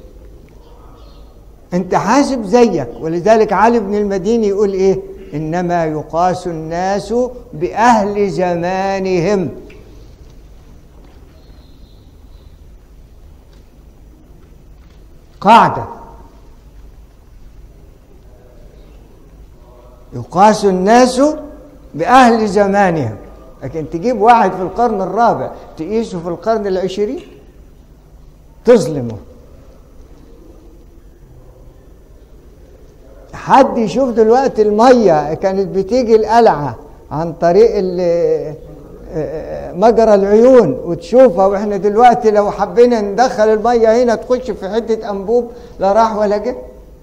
[SPEAKER 2] انت حاسب زيك ولذلك علي بن المديني يقول ايه انما يقاس الناس باهل زمانهم قاعده يقاس الناس باهل زمانهم لكن تجيب واحد في القرن الرابع تقيسه في القرن العشرين تظلمه حد يشوف دلوقتي الميه كانت بتيجي القلعه عن طريق ال- مجرى العيون وتشوفها واحنا دلوقتي لو حبينا ندخل الميه هنا تخش في حته انبوب لا راح ولا جه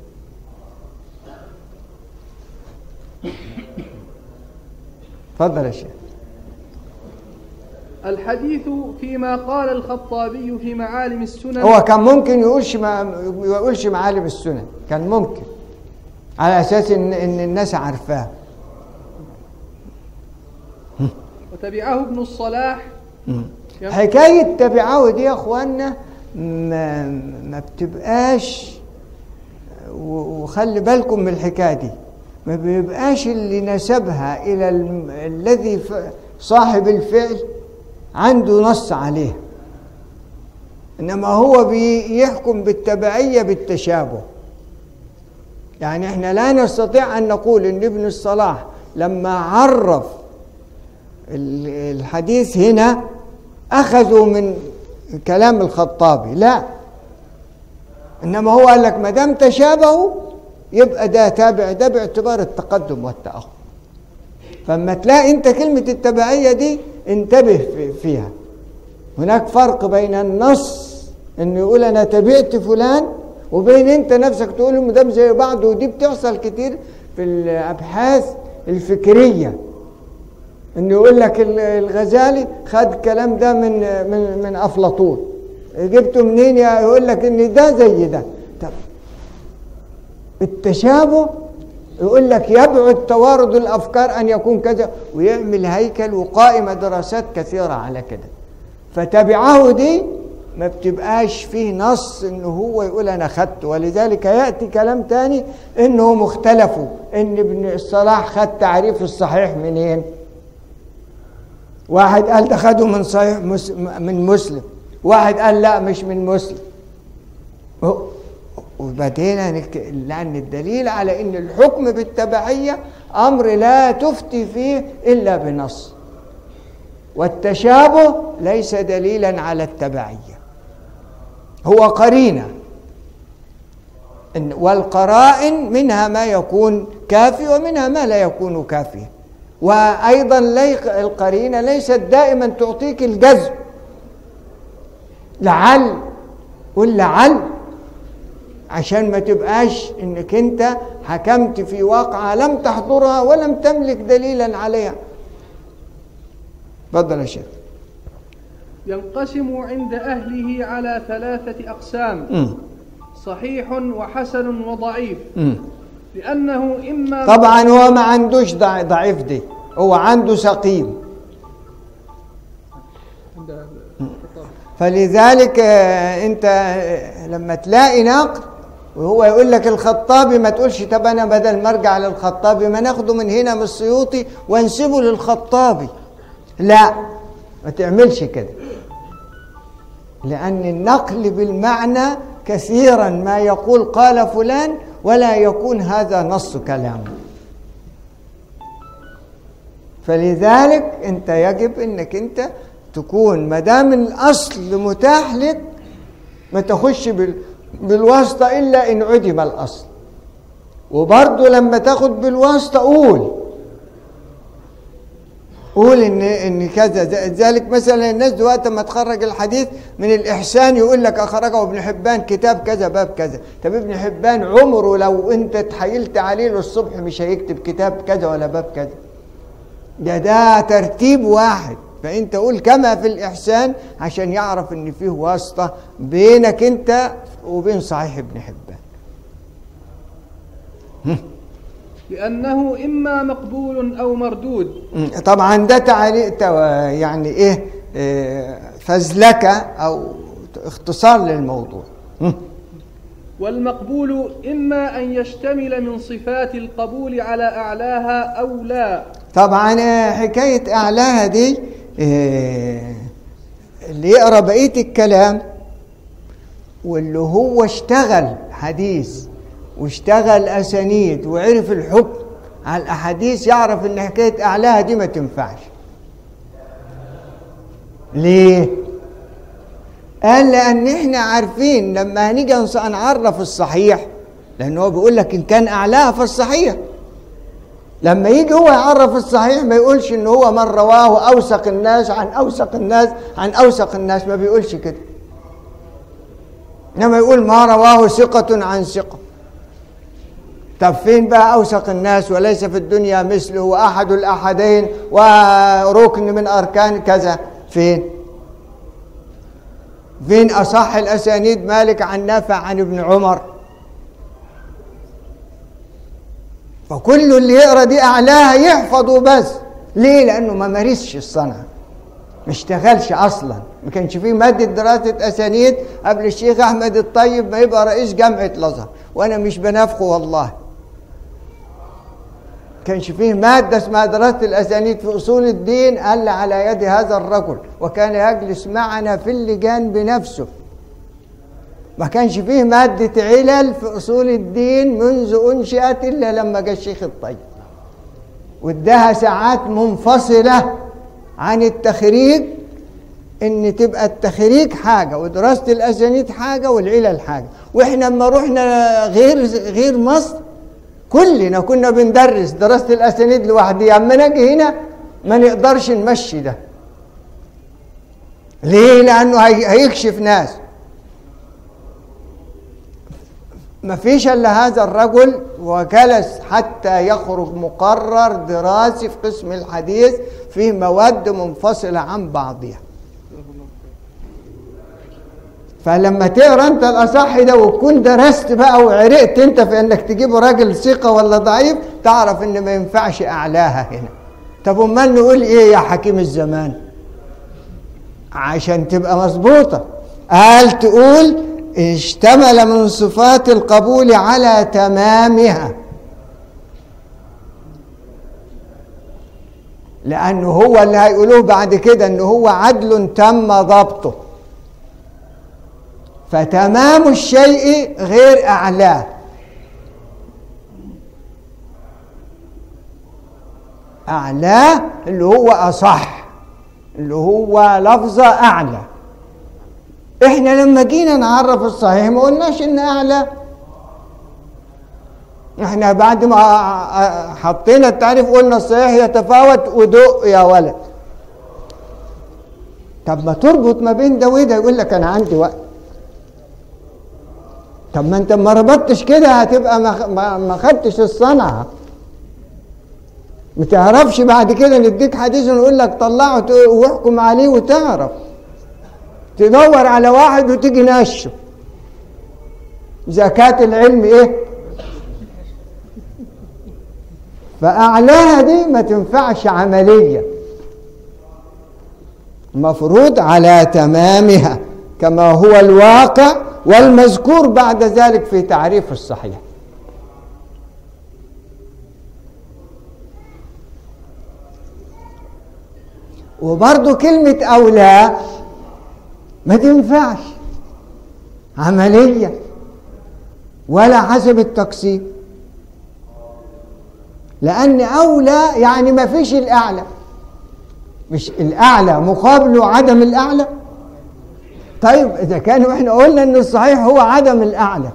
[SPEAKER 2] اتفضل يا شيخ
[SPEAKER 1] الحديث فيما قال الخطابي في معالم السنن
[SPEAKER 2] هو كان ممكن يقولش ما يقولش معالم السنن كان ممكن على اساس ان ان الناس عارفاه
[SPEAKER 1] وتبعه ابن الصلاح يم-
[SPEAKER 2] حكايه تبعه دي يا اخوانا ما, ما بتبقاش و- وخلي بالكم من الحكايه دي ما بيبقاش اللي نسبها الى الم- الذي ف- صاحب الفعل عنده نص عليه انما هو بيحكم بالتبعيه بالتشابه يعني احنا لا نستطيع ان نقول ان ابن الصلاح لما عرف ال- الحديث هنا اخذوا من كلام الخطابي لا انما هو قال لك ما دام تشابهوا يبقى ده تابع ده باعتبار التقدم والتاخر فلما تلاقي انت كلمه التبعيه دي انتبه في- فيها هناك فرق بين النص انه يقول انا تبعت فلان وبين انت نفسك تقول لهم ده زي بعض ودي بتحصل كتير في الابحاث الفكريه انه يقول لك ال- الغزالي خد الكلام ده من من من افلاطون جبته منين يا يقول لك ان ده زي ده طب التشابه يقول لك يبعد توارد الافكار ان يكون كذا ويعمل هيكل وقائمه دراسات كثيره على كده فتبعه دي ما بتبقاش فيه نص ان هو يقول انا خدت ولذلك ياتي كلام تاني انهم اختلفوا ان ابن الصلاح خد تعريف الصحيح منين واحد قال ده خده من صحيح مس من مسلم واحد قال لا مش من مسلم وبدينا نكت... لأن الدليل على أن الحكم بالتبعية أمر لا تفتي فيه إلا بنص والتشابه ليس دليلا على التبعية هو قرينة إن- والقرائن منها ما يكون كافي ومنها ما لا يكون كافيا وأيضا لي- القرينة ليست دائما تعطيك الجزم لعل قل لعل عشان ما تبقاش انك انت حكمت في واقعة لم تحضرها ولم تملك دليلا عليها تفضل يا شيخ
[SPEAKER 1] ينقسم عند أهله على ثلاثة أقسام
[SPEAKER 2] مم.
[SPEAKER 1] صحيح وحسن وضعيف
[SPEAKER 2] مم.
[SPEAKER 1] لأنه إما
[SPEAKER 2] طبعا هو ما عندوش ضع- ضعيف دي هو عنده سقيم فلذلك آه، انت آه، لما تلاقي نقد وهو يقول لك الخطابي ما تقولش طب انا بدل ما ارجع للخطابي ما ناخده من هنا من السيوطي وانسبه للخطابي لا ما تعملش كده لأن النقل بالمعنى كثيرا ما يقول قال فلان ولا يكون هذا نص كلامه فلذلك انت يجب انك انت تكون ما دام الاصل متاح لك ما تخش بال بالواسطه الا ان عدم الاصل وبرضه لما تاخد بالواسطه قول قول ان ان كذا ذ- ذلك مثلا الناس دلوقتي لما تخرج الحديث من الاحسان يقول لك اخرجه ابن حبان كتاب كذا باب كذا طب ابن حبان عمره لو انت اتحايلت عليه للصبح مش هيكتب كتاب كذا ولا باب كذا ده ده ترتيب واحد فانت قول كما في الاحسان عشان يعرف ان فيه واسطه بينك انت وبين صحيح ابن حبان
[SPEAKER 1] لأنه إما مقبول أو مردود
[SPEAKER 2] مم. طبعا ده تعليق تو- يعني ايه إيه، فزلكه او اختصار للموضوع مم.
[SPEAKER 1] والمقبول إما أن يشتمل من صفات القبول على أعلاها أو لا
[SPEAKER 2] طبعا آه، حكايه اعلاها دي إيه، اللي يقرا بقيه الكلام واللي هو اشتغل حديث واشتغل اسانيد وعرف الحكم على الاحاديث يعرف ان حكايه اعلاها دي ما تنفعش ليه قال لان احنا عارفين لما هنيجي نص- نعرف الصحيح لان هو بيقول لك ان كان اعلاها فالصحيح لما يجي هو يعرف الصحيح ما يقولش ان هو من رواه اوثق الناس عن اوثق الناس عن اوثق الناس ما بيقولش كده انما يقول ما رواه ثقة عن ثقة طب فين بقى اوثق الناس وليس في الدنيا مثله واحد الاحدين وركن من اركان كذا فين فين اصح الاسانيد مالك عن نافع عن ابن عمر فكل اللي يقرا دي اعلاها يحفظه بس ليه لانه ما مارسش الصنعه ما اشتغلش اصلا ما كانش فيه ماده دراسه اسانيد قبل الشيخ احمد الطيب ما يبقى رئيس جامعه الازهر وانا مش بنافقه والله كانش فيه مادة اسمها دراسة الأسانيد في أصول الدين ألا على يد هذا الرجل وكان يجلس معنا في اللجان بنفسه ما كانش فيه مادة علل في أصول الدين منذ أنشئت إلا لما جاء الشيخ الطيب واداها ساعات منفصلة عن التخريج ان تبقى التخريج حاجه ودراسه الاسانيد حاجه والعلل حاجه واحنا لما رحنا غير غير مصر كلنا كنا بندرس دراسه الاسانيد لوحدي اما نجي هنا ما نقدرش نمشي ده ليه لانه هي- هيكشف ناس ما فيش الا هذا الرجل وجلس حتى يخرج مقرر دراسي في قسم الحديث فيه مواد منفصلة عن بعضها فلما تقرا انت الاصح ده وتكون درست بقى وعرقت انت في انك تجيب راجل ثقه ولا ضعيف تعرف ان ما ينفعش اعلاها هنا طب امال نقول ايه يا حكيم الزمان عشان تبقى مظبوطه قال تقول اشتمل من صفات القبول على تمامها لانه هو اللي هيقولوه بعد كده انه هو عدل تم ضبطه فتمام الشيء غير اعلاه اعلاه اللي هو اصح اللي هو لفظه اعلى احنا لما جينا نعرف الصحيح ما قلناش ان اعلى احنا بعد ما حطينا التعريف قلنا الصحيح يتفاوت ودق يا ولد طب ما تربط ما بين ده وده يقول لك انا عندي وقت طب ما انت ما ربطتش كده هتبقى ما ما- ما خدتش الصنعه ما تعرفش بعد كده نديك حديث ونقول لك طلعه وت- واحكم عليه وتعرف تدور على واحد وتيجي نشه زكاة العلم ايه فأعلاها دي ما تنفعش عملية مفروض على تمامها كما هو الواقع والمذكور بعد ذلك في تعريف الصحيح وبرضو كلمة أولى ما تنفعش عملية ولا حسب التقسيم لأن أولى يعني ما فيش الأعلى مش الأعلى مقابله عدم الأعلى طيب إذا كان إحنا قلنا إن الصحيح هو عدم الأعلى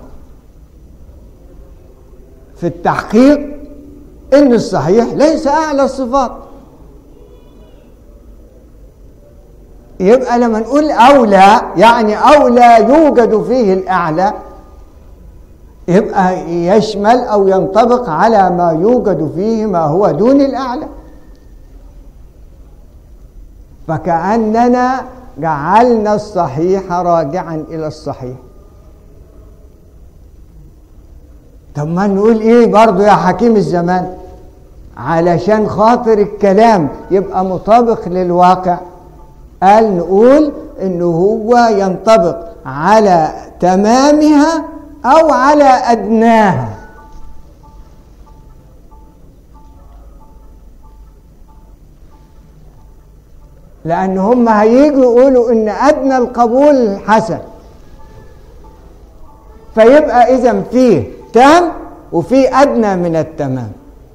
[SPEAKER 2] في التحقيق إن الصحيح ليس أعلى الصفات يبقى لما نقول أولى يعني أولى يوجد فيه الأعلى يبقى يشمل أو ينطبق على ما يوجد فيه ما هو دون الأعلى فكأننا جعلنا الصحيح راجعا إلى الصحيح طب ما نقول إيه برضو يا حكيم الزمان علشان خاطر الكلام يبقى مطابق للواقع قال نقول انه هو ينطبق على تمامها او على ادناها لان هم هيجوا يقولوا ان ادنى القبول حسن فيبقى اذا فيه تام وفيه ادنى من التمام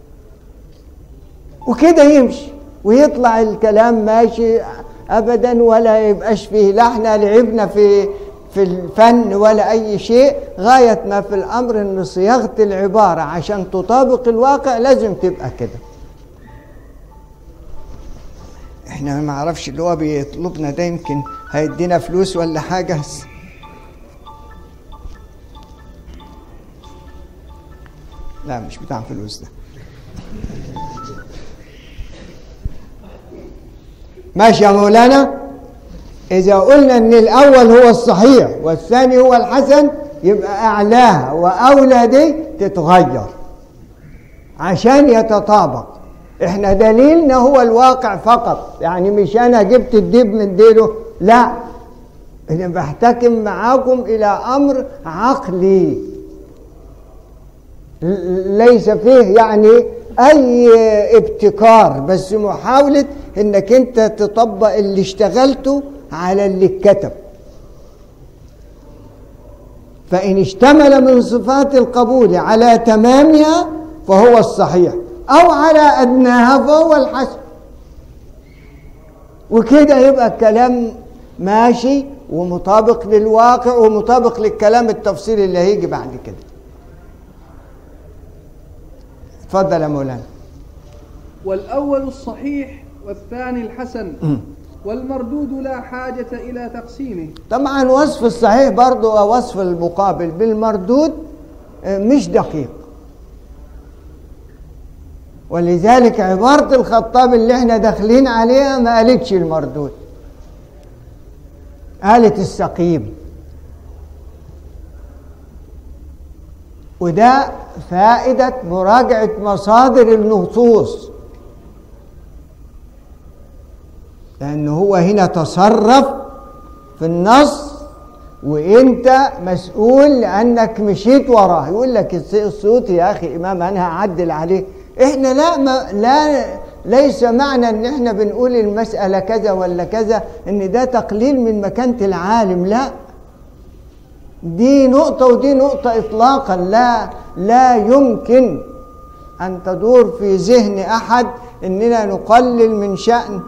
[SPEAKER 2] وكده يمشي ويطلع الكلام ماشي ابدا ولا يبقاش فيه لا احنا لعبنا في في الفن ولا اي شيء غايه ما في الامر ان صياغه العباره عشان تطابق الواقع لازم تبقى كده احنا ما اعرفش اللي هو بيطلبنا ده يمكن هيدينا فلوس ولا حاجه لا مش بتاع فلوس ده ماشي يا مولانا إذا قلنا إن الأول هو الصحيح والثاني هو الحسن يبقى أعلاها وأولى دي تتغير عشان يتطابق إحنا دليلنا هو الواقع فقط يعني مش أنا جبت الديب من ديله لا أنا بحتكم معاكم إلى أمر عقلي ليس فيه يعني اي ابتكار بس محاولة انك انت تطبق اللي اشتغلته على اللي اتكتب فان اشتمل من صفات القبول على تمامها فهو الصحيح او على ادناها فهو الحسن وكده يبقى الكلام ماشي ومطابق للواقع ومطابق للكلام التفصيلي اللي هيجي بعد كده اتفضل يا مولانا
[SPEAKER 1] والأول الصحيح والثاني الحسن والمردود لا حاجة إلى تقسيمه
[SPEAKER 2] طبعا وصف الصحيح برضه وصف المقابل بالمردود آه، مش دقيق ولذلك عبارة الخطاب اللي احنا داخلين عليها ما قالتش المردود قالت السقيم وده فائدة مراجعة مصادر النصوص لأن هو هنا تصرف في النص وانت مسؤول لانك مشيت وراه يقول لك الس- الصوت يا اخي امام انا هعدل عليه احنا لا ما لا ليس معنى ان احنا بنقول المساله كذا ولا كذا ان ده تقليل من مكانه العالم لا دي نقطه ودي نقطه اطلاقا لا لا يمكن ان تدور في ذهن احد اننا نقلل من شان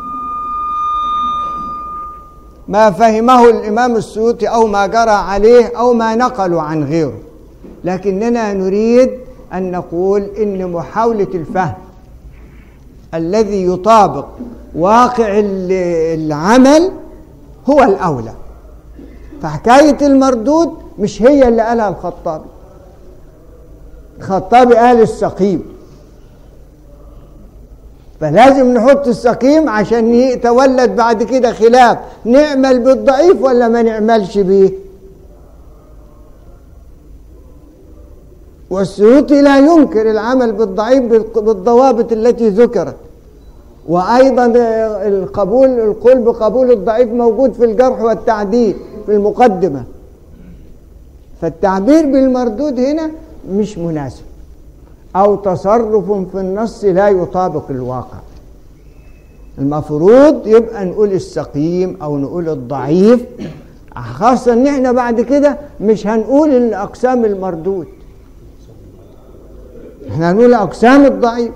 [SPEAKER 2] ما فهمه الإمام السيوطي أو ما جرى عليه أو ما نقلوا عن غيره لكننا نريد أن نقول إن محاولة الفهم الذي يطابق واقع ال- العمل هو الأولى فحكاية المردود مش هي اللي قالها الخطابي الخطابي قال السقيم فلازم نحط السقيم عشان يتولد بعد كده خلاف نعمل بالضعيف ولا ما نعملش بيه والسيوطي لا ينكر العمل بالضعيف بالق- بالضوابط التي ذكرت وأيضا القبول القول بقبول الضعيف موجود في الجرح والتعديل في المقدمة فالتعبير بالمردود هنا مش مناسب أو تصرف في النص لا يطابق الواقع المفروض يبقى نقول السقيم أو نقول الضعيف خاصة إن إحنا بعد كده مش هنقول الأقسام المردود إحنا هنقول أقسام الضعيف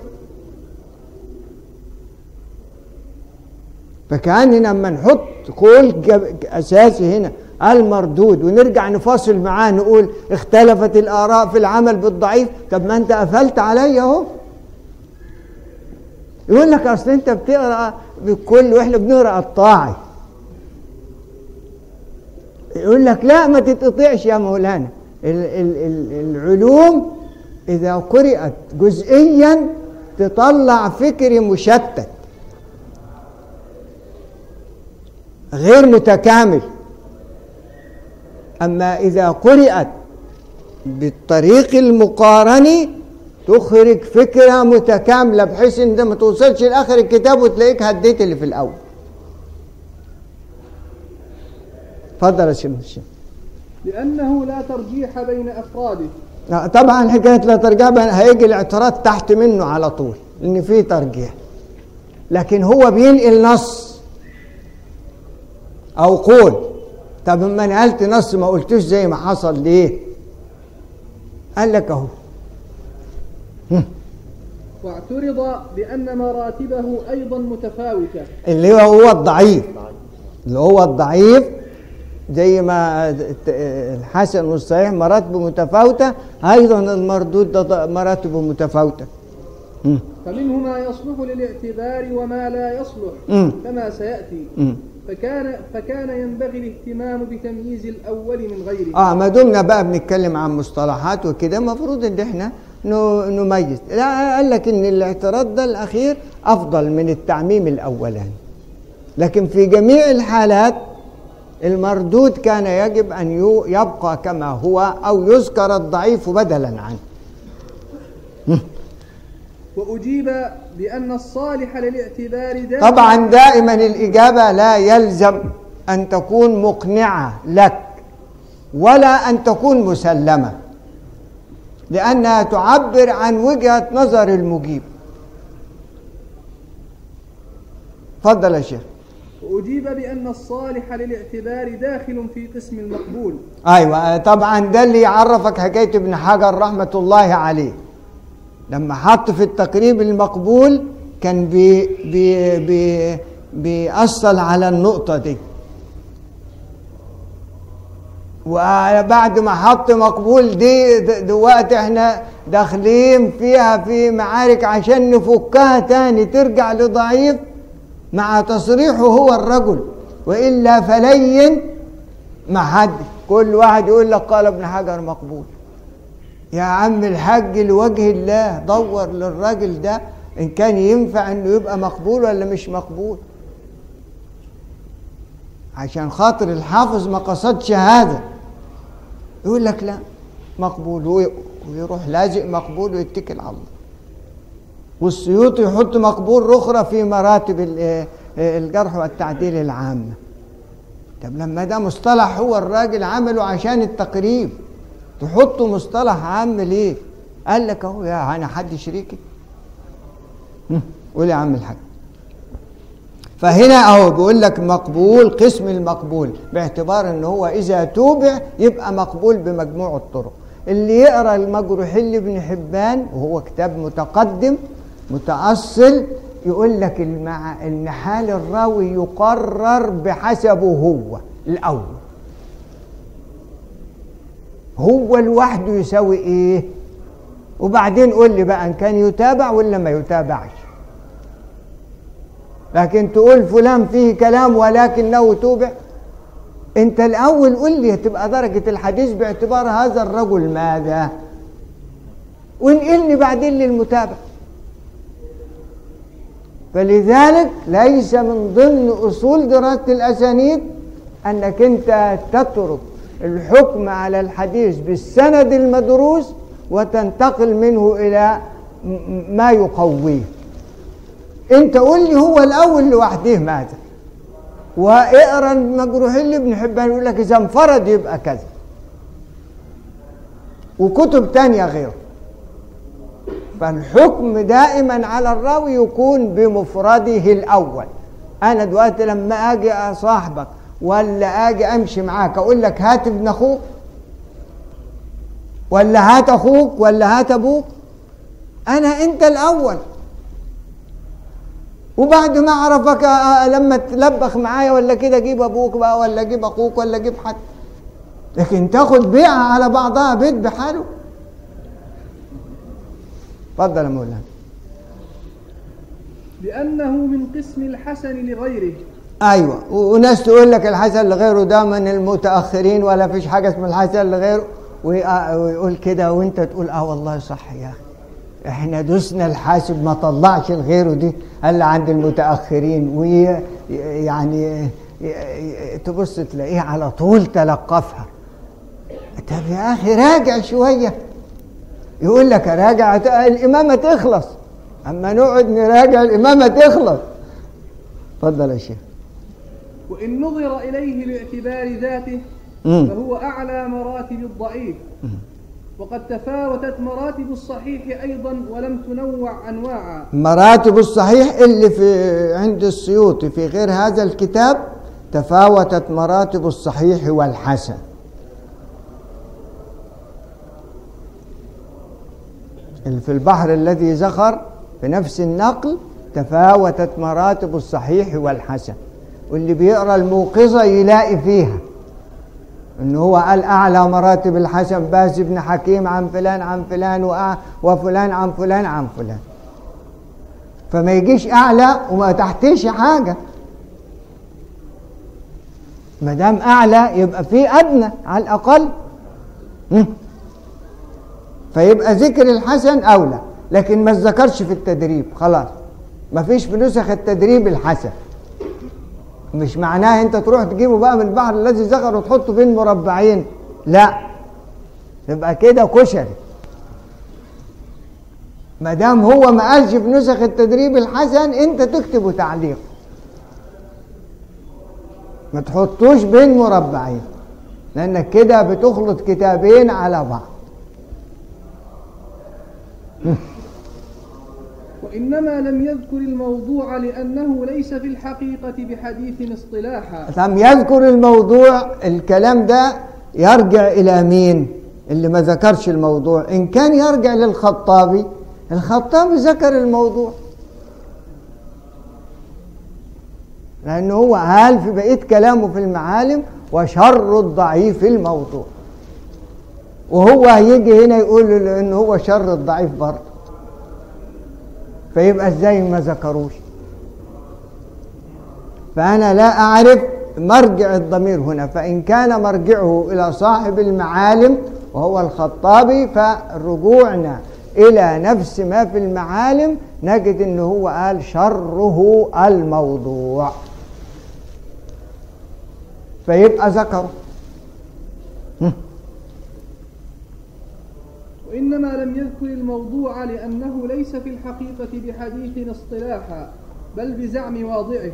[SPEAKER 2] فكان لما نحط قول جب- أساسي هنا المردود ونرجع نفاصل معاه نقول اختلفت الآراء في العمل بالضعيف طب ما أنت قفلت عليا أهو يقول لك أصل أنت بتقرأ بكل وإحنا بنقرأ الطاعي يقول لك لا ما تتقطعش يا مولانا ال- ال- ال- العلوم إذا قرأت جزئيا تطلع فكر مشتت غير متكامل أما إذا قرأت بالطريق المقارني تخرج فكرة متكاملة بحيث إن أنت ما توصلش لآخر الكتاب وتلاقيك هديت اللي في الأول اتفضل يا شيخ الشيخ
[SPEAKER 1] لأنه لا ترجيح بين أفراده
[SPEAKER 2] لا، طبعا حكايه لا ترجيح بقى هيجي الاعتراض تحت منه على طول ان في ترجيح لكن هو بينقل نص او قول طب اما نقلت نص ما قلتوش زي ما حصل ليه قال لك اهو
[SPEAKER 1] واعترض بأن مراتبه أيضا متفاوتة
[SPEAKER 2] اللي هو هو الضعيف اللي هو الضعيف زي ما الت- الحسن والصحيح مراتبه متفاوته ايضا المردود ده ض- مراتبه متفاوته مم.
[SPEAKER 1] فمنه ما يصلح للاعتبار وما لا يصلح
[SPEAKER 2] مم.
[SPEAKER 1] كما سيأتي
[SPEAKER 2] مم.
[SPEAKER 1] فكان فكان ينبغي الاهتمام بتمييز الأول من غيره
[SPEAKER 2] اه ما دمنا بقى بنتكلم عن مصطلحات وكده المفروض ان احنا ن- نميز لا قال لك ان الاعتراض ده الاخير افضل من التعميم الاولاني لكن في جميع الحالات المردود كان يجب ان يو- يبقى كما هو او يذكر الضعيف بدلا عنه
[SPEAKER 1] وأجيب بأن الصالح للاعتبار داخل
[SPEAKER 2] طبعا دائما الاجابه لا يلزم ان تكون مقنعه لك ولا ان تكون مسلمه لانها تعبر عن وجهه نظر المجيب تفضل يا شيخ
[SPEAKER 1] وأجيب بأن الصالح للاعتبار داخل في قسم المقبول
[SPEAKER 2] ايوه طبعا ده اللي يعرفك حكايه ابن حجر رحمه الله عليه لما حط في التقريب المقبول كان بي بي بي بيأصل على النقطه دي وبعد ما حط مقبول دي د- دلوقتي احنا داخلين فيها في معارك عشان نفكها تاني ترجع لضعيف مع تصريحه هو الرجل والا فلين ما حد كل واحد يقول لك قال ابن حجر مقبول يا عم الحاج لوجه الله دور للراجل ده ان كان ينفع انه يبقى مقبول ولا مش مقبول عشان خاطر الحافظ ما قصدش هذا يقول لك لا مقبول وي- ويروح لازق مقبول ويتكل على الله والسيوطي يحط مقبول اخرى في مراتب ال- آه، آه، الجرح والتعديل العامه طب لما ده مصطلح هو الراجل عمله عشان التقريب تحطه مصطلح عام ليه قال لك اهو يا انا حد شريكي هم، قول يا عم الحاج فهنا اهو بيقول لك مقبول قسم المقبول باعتبار ان هو اذا توبع يبقى مقبول بمجموع الطرق اللي يقرا المجروحين لابن حبان وهو كتاب متقدم متأصل يقول لك المع... المحال الراوي يقرر بحسبه هو الاول هو لوحده يساوي ايه وبعدين قول لي بقى ان كان يتابع ولا ما يتابعش لكن تقول فلان فيه كلام ولكنه توبع انت الاول قول لي تبقى درجه الحديث باعتبار هذا الرجل ماذا وانقلني بعدين للمتابع فلذلك ليس من ضمن اصول دراسه الاسانيد انك انت تترك الحكم على الحديث بالسند المدروس وتنتقل منه الى م- م- ما يقويه انت قول لي هو الاول لوحده ماذا واقرا المجروحين لابن حبان يقول لك اذا انفرد يبقى كذا وكتب تانية غيره فالحكم دائما على الراوي يكون بمفرده الاول انا دلوقتي لما اجي اصاحبك ولا اجي امشي معاك اقول لك هات ابن اخوك ولا هات اخوك ولا هات ابوك انا انت الاول وبعد ما اعرفك آه، آه، لما تلبخ معايا ولا كده اجيب ابوك بقى ولا اجيب اخوك ولا اجيب حد لكن تاخد بيعه على بعضها بيت بحاله اتفضل يا مولانا
[SPEAKER 1] لأنه من قسم الحسن لغيره
[SPEAKER 2] ايوه و- وناس تقول لك الحسن لغيره ده من المتاخرين ولا فيش حاجه اسمها الحسن لغيره ويق- ويقول كده وانت تقول اه والله صح يا اخي احنا دوسنا الحاسب ما طلعش لغيره دي الا عند المتاخرين ويعني تبص تلاقيه على طول تلقفها طب يا اخي راجع شويه يقول لك راجع الامامه تخلص اما نقعد نراجع الامامه تخلص اتفضل يا شيخ
[SPEAKER 1] وإن نظر إليه باعتبار ذاته
[SPEAKER 2] مم.
[SPEAKER 1] فهو أعلى مراتب الضعيف وقد تفاوتت مراتب الصحيح أيضا ولم تنوع أنواعا
[SPEAKER 2] مراتب الصحيح اللي في عند السيوطي في غير هذا الكتاب تفاوتت مراتب الصحيح والحسن اللي في البحر الذي زخر في نفس النقل تفاوتت مراتب الصحيح والحسن واللي بيقرا الموقظه يلاقي فيها ان هو قال اعلى مراتب الحسن باز بن حكيم عن فلان عن فلان وأع- وفلان عن فلان عن فلان فما يجيش اعلى وما تحتيش حاجه ما دام اعلى يبقى في ادنى على الاقل مم. فيبقى ذكر الحسن اولى لكن ما ذكرش في التدريب خلاص ما فيش في نسخ التدريب الحسن مش معناه انت تروح تجيبه بقى من البحر الذي ذكر وتحطه بين مربعين لا يبقى كده كشري ما دام هو ما قالش في نسخ التدريب الحسن انت تكتبه تعليق ما تحطوش بين مربعين لانك كده بتخلط كتابين على بعض
[SPEAKER 1] وإنما لم يذكر الموضوع لأنه ليس في الحقيقة بحديث اصطلاحا
[SPEAKER 2] لم يذكر الموضوع الكلام ده يرجع إلى مين اللي ما ذكرش الموضوع إن كان يرجع للخطابي الخطابي ذكر الموضوع لأنه هو قال في بقية كلامه في المعالم وشر الضعيف الموضوع وهو هيجي هنا يقول ان هو شر الضعيف برضه فيبقى ازاي ما ذكروش فأنا لا أعرف مرجع الضمير هنا فإن كان مرجعه إلى صاحب المعالم وهو الخطابي فرجوعنا إلى نفس ما في المعالم نجد أنه هو قال شره الموضوع فيبقى ذكره
[SPEAKER 1] وإنما لم يذكر الموضوع لأنه ليس في الحقيقة بحديث اصطلاحا بل بزعم واضعه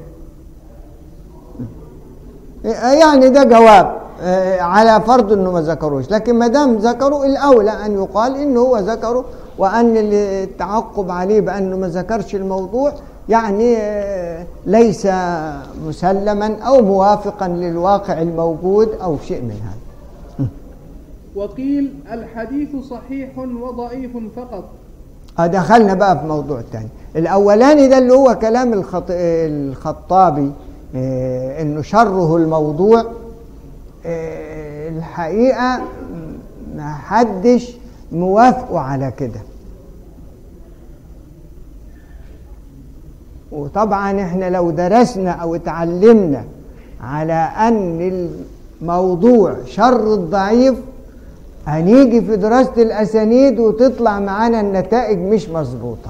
[SPEAKER 2] يعني ده جواب آه، على فرض انه ما ذكروش لكن ما دام ذكروا الاولى ان يقال انه هو ذكره وان التعقب عليه بانه ما ذكرش الموضوع يعني آه، ليس مسلما او موافقا للواقع الموجود او شيء من هذا
[SPEAKER 1] وقيل الحديث صحيح وضعيف فقط
[SPEAKER 2] آه، دخلنا بقى في موضوع تاني الاولاني ده اللي هو كلام الخط... الخطابي آه، انه شره الموضوع آه، الحقيقه ما حدش موافقه على كده وطبعا احنا لو درسنا او اتعلمنا على ان الموضوع شر الضعيف هنيجي في دراسة الأسانيد وتطلع معانا النتائج مش مظبوطة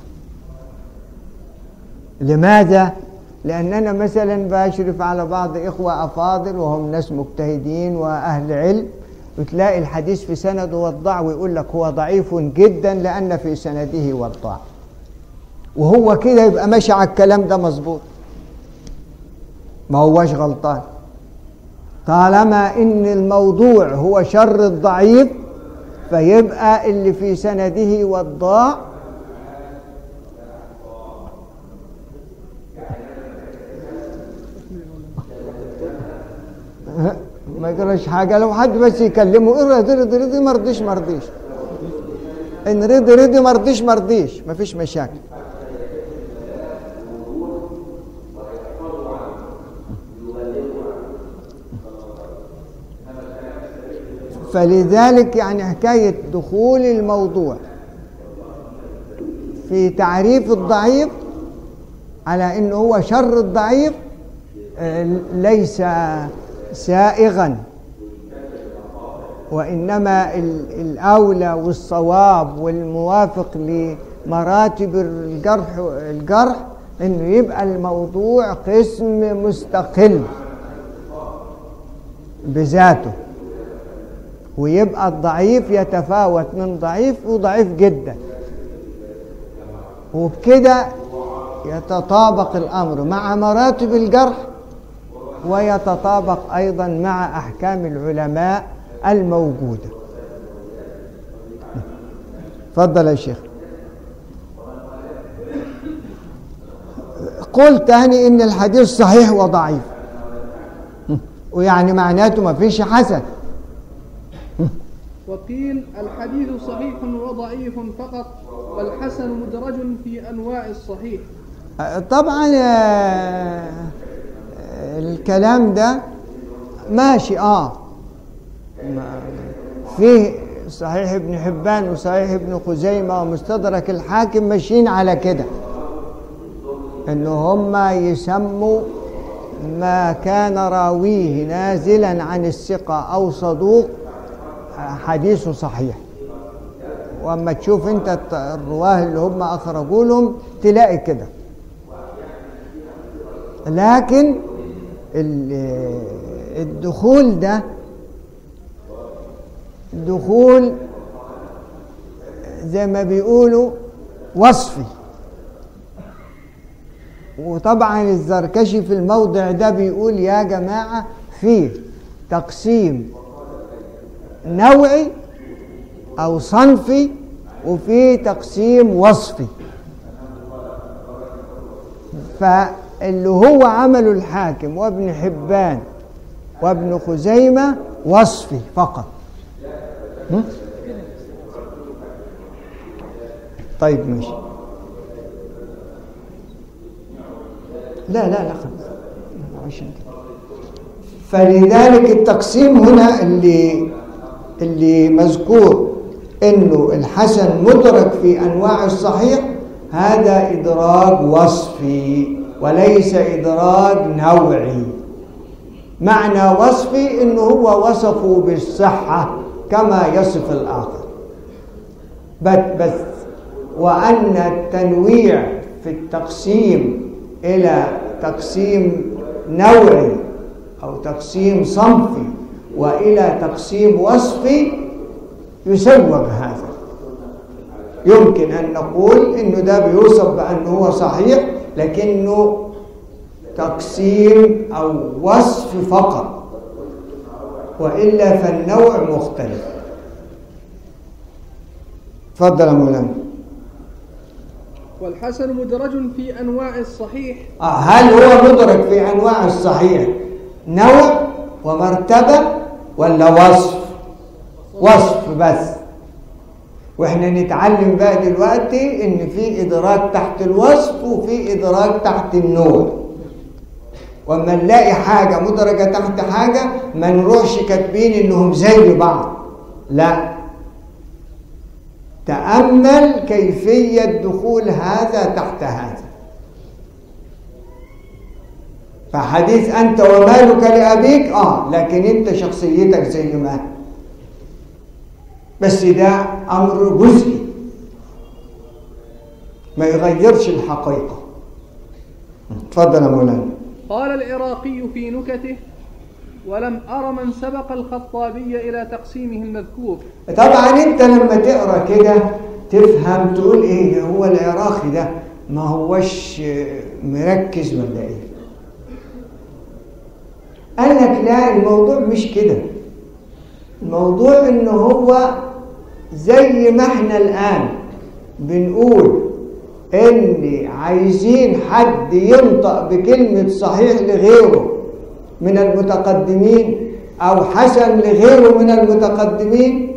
[SPEAKER 2] لماذا؟ لأننا مثلا بشرف على بعض إخوة أفاضل وهم ناس مجتهدين وأهل علم وتلاقي الحديث في سنده وضع ويقول لك هو ضعيف جدا لأن في سنده وضع وهو كده يبقى ماشي على الكلام ده مظبوط ما هوش غلطان طالما ان الموضوع هو شر الضعيف فيبقى اللي في سنده وضاع ما يجراش حاجه لو حد بس يكلمه إيه رضي رضي رضي ما رضيش ما رضيش ان رضي رضي ما رضيش ما رضيش ما فيش مشاكل فلذلك يعني حكاية دخول الموضوع في تعريف الضعيف على انه هو شر الضعيف آه، ليس سائغا وانما ال- الاولى والصواب والموافق لمراتب الجرح الجرح انه يبقى الموضوع قسم مستقل بذاته ويبقى الضعيف يتفاوت من ضعيف وضعيف جدا وبكده يتطابق الامر مع مراتب الجرح ويتطابق ايضا مع احكام العلماء الموجوده تفضل يا شيخ قل تاني ان الحديث صحيح وضعيف ويعني معناته ما فيش حسن
[SPEAKER 1] وقيل الحديث صحيح وضعيف فقط والحسن مدرج في أنواع الصحيح
[SPEAKER 2] طبعا آه، الكلام ده ماشي اه ما- فيه صحيح ابن حبان وصحيح ابن خزيمة ومستدرك الحاكم ماشيين على كده ان هم يسموا ما كان راويه نازلا عن الثقة او صدوق آه، حديثه صحيح واما تشوف انت الت- الرواه اللي هم اخرجوا لهم تلاقي كده لكن ال- الدخول ده دخول زي ما بيقولوا وصفي وطبعا الزركشي في الموضع ده بيقول يا جماعة فيه تقسيم نوعي أو صنفي وفي تقسيم وصفي فاللي هو عمله الحاكم وابن حبان وابن خزيمة وصفي فقط هم؟ طيب ماشي لا لا لا خلاص عشان كده فلذلك التقسيم هنا اللي اللي مذكور انه الحسن مدرك في انواع الصحيح هذا ادراج وصفي وليس ادراج نوعي معنى وصفي انه هو وصفه بالصحه كما يصف الآخر بس بس وأن التنويع في التقسيم إلى تقسيم نوعي أو تقسيم صنفي وإلى تقسيم وصفي يسوغ هذا يمكن أن نقول إنه ده بيوصف بأنه هو صحيح لكنه تقسيم أو وصف فقط وإلا فالنوع مختلف تفضل يا مولانا
[SPEAKER 1] والحسن مدرج في أنواع الصحيح
[SPEAKER 2] آه، هل هو مدرك في أنواع الصحيح نوع ومرتبة ولا وصف وصف بس واحنا نتعلم بقى دلوقتي ان في ادراك تحت الوصف وفي ادراك تحت النوع واما نلاقي حاجة مدرجة تحت حاجة ما نروحش كاتبين انهم زي بعض لا تأمل كيفية دخول هذا تحت هذا فحديث أنت ومالك لأبيك آه لكن أنت شخصيتك زي ما أنت. بس ده أمر جزئي ما يغيرش الحقيقة تفضل يا مولانا
[SPEAKER 1] قال العراقي في نكته ولم أر من سبق الخطابي إلى تقسيمه المذكور
[SPEAKER 2] طبعا انت لما تقرا كده تفهم تقول ايه هو العراقي ده ما هوش مركز ولا ايه قال لك لا الموضوع مش كده الموضوع ان هو زي ما احنا الان بنقول ان عايزين حد ينطق بكلمة صحيح لغيره من المتقدمين او حسن لغيره من المتقدمين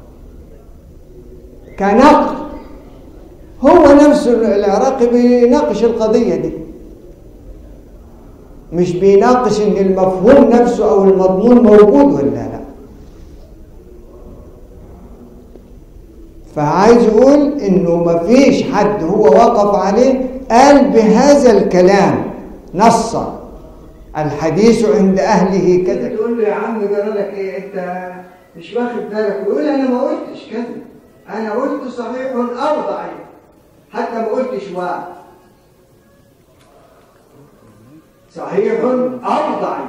[SPEAKER 2] كنقد هو نفسه العراقي بيناقش القضية دي مش بيناقش ان المفهوم نفسه او المضمون موجود ولا لا فعايز يقول انه مفيش حد هو وقف عليه قال بهذا الكلام نصا الحديث عند اهله كذا تقول له يا عم جرى لك ايه انت مش واخد بالك ويقول انا ما قلتش كذا انا قلت صحيح او ضعيف حتى ما قلتش واحد صحيح او ضعيف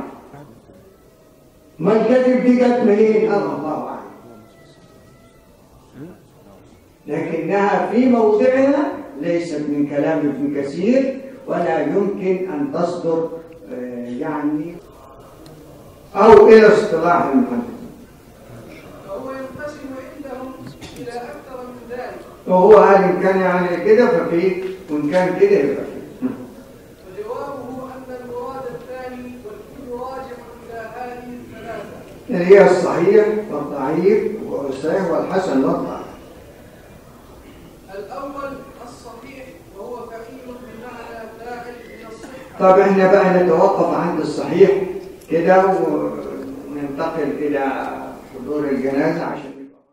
[SPEAKER 2] ما الكذب دي جت منين الله اعلم لكنها في موضعها ليست من كلام ابن كثير ولا يمكن ان تصدر آه، يعني او الى اصطلاح المحدثين
[SPEAKER 1] وهو ينقسم عندهم إلى أكثر من ذلك
[SPEAKER 2] وهو قال ان كان يعني كده ففي وان كان كده يبقى فيه
[SPEAKER 1] وجوابه أن المراد الثاني والكل راجع إلى هذه الثلاثة
[SPEAKER 2] اللي هي الصحيح والضعيف والصحيح والحسن والضعيف
[SPEAKER 1] الأول الصحيح وهو فعيل بمعنى فاعل من الصحة
[SPEAKER 2] طب احنا بقى نتوقف عند الصحيح كده وننتقل الى حضور الجنازه عشان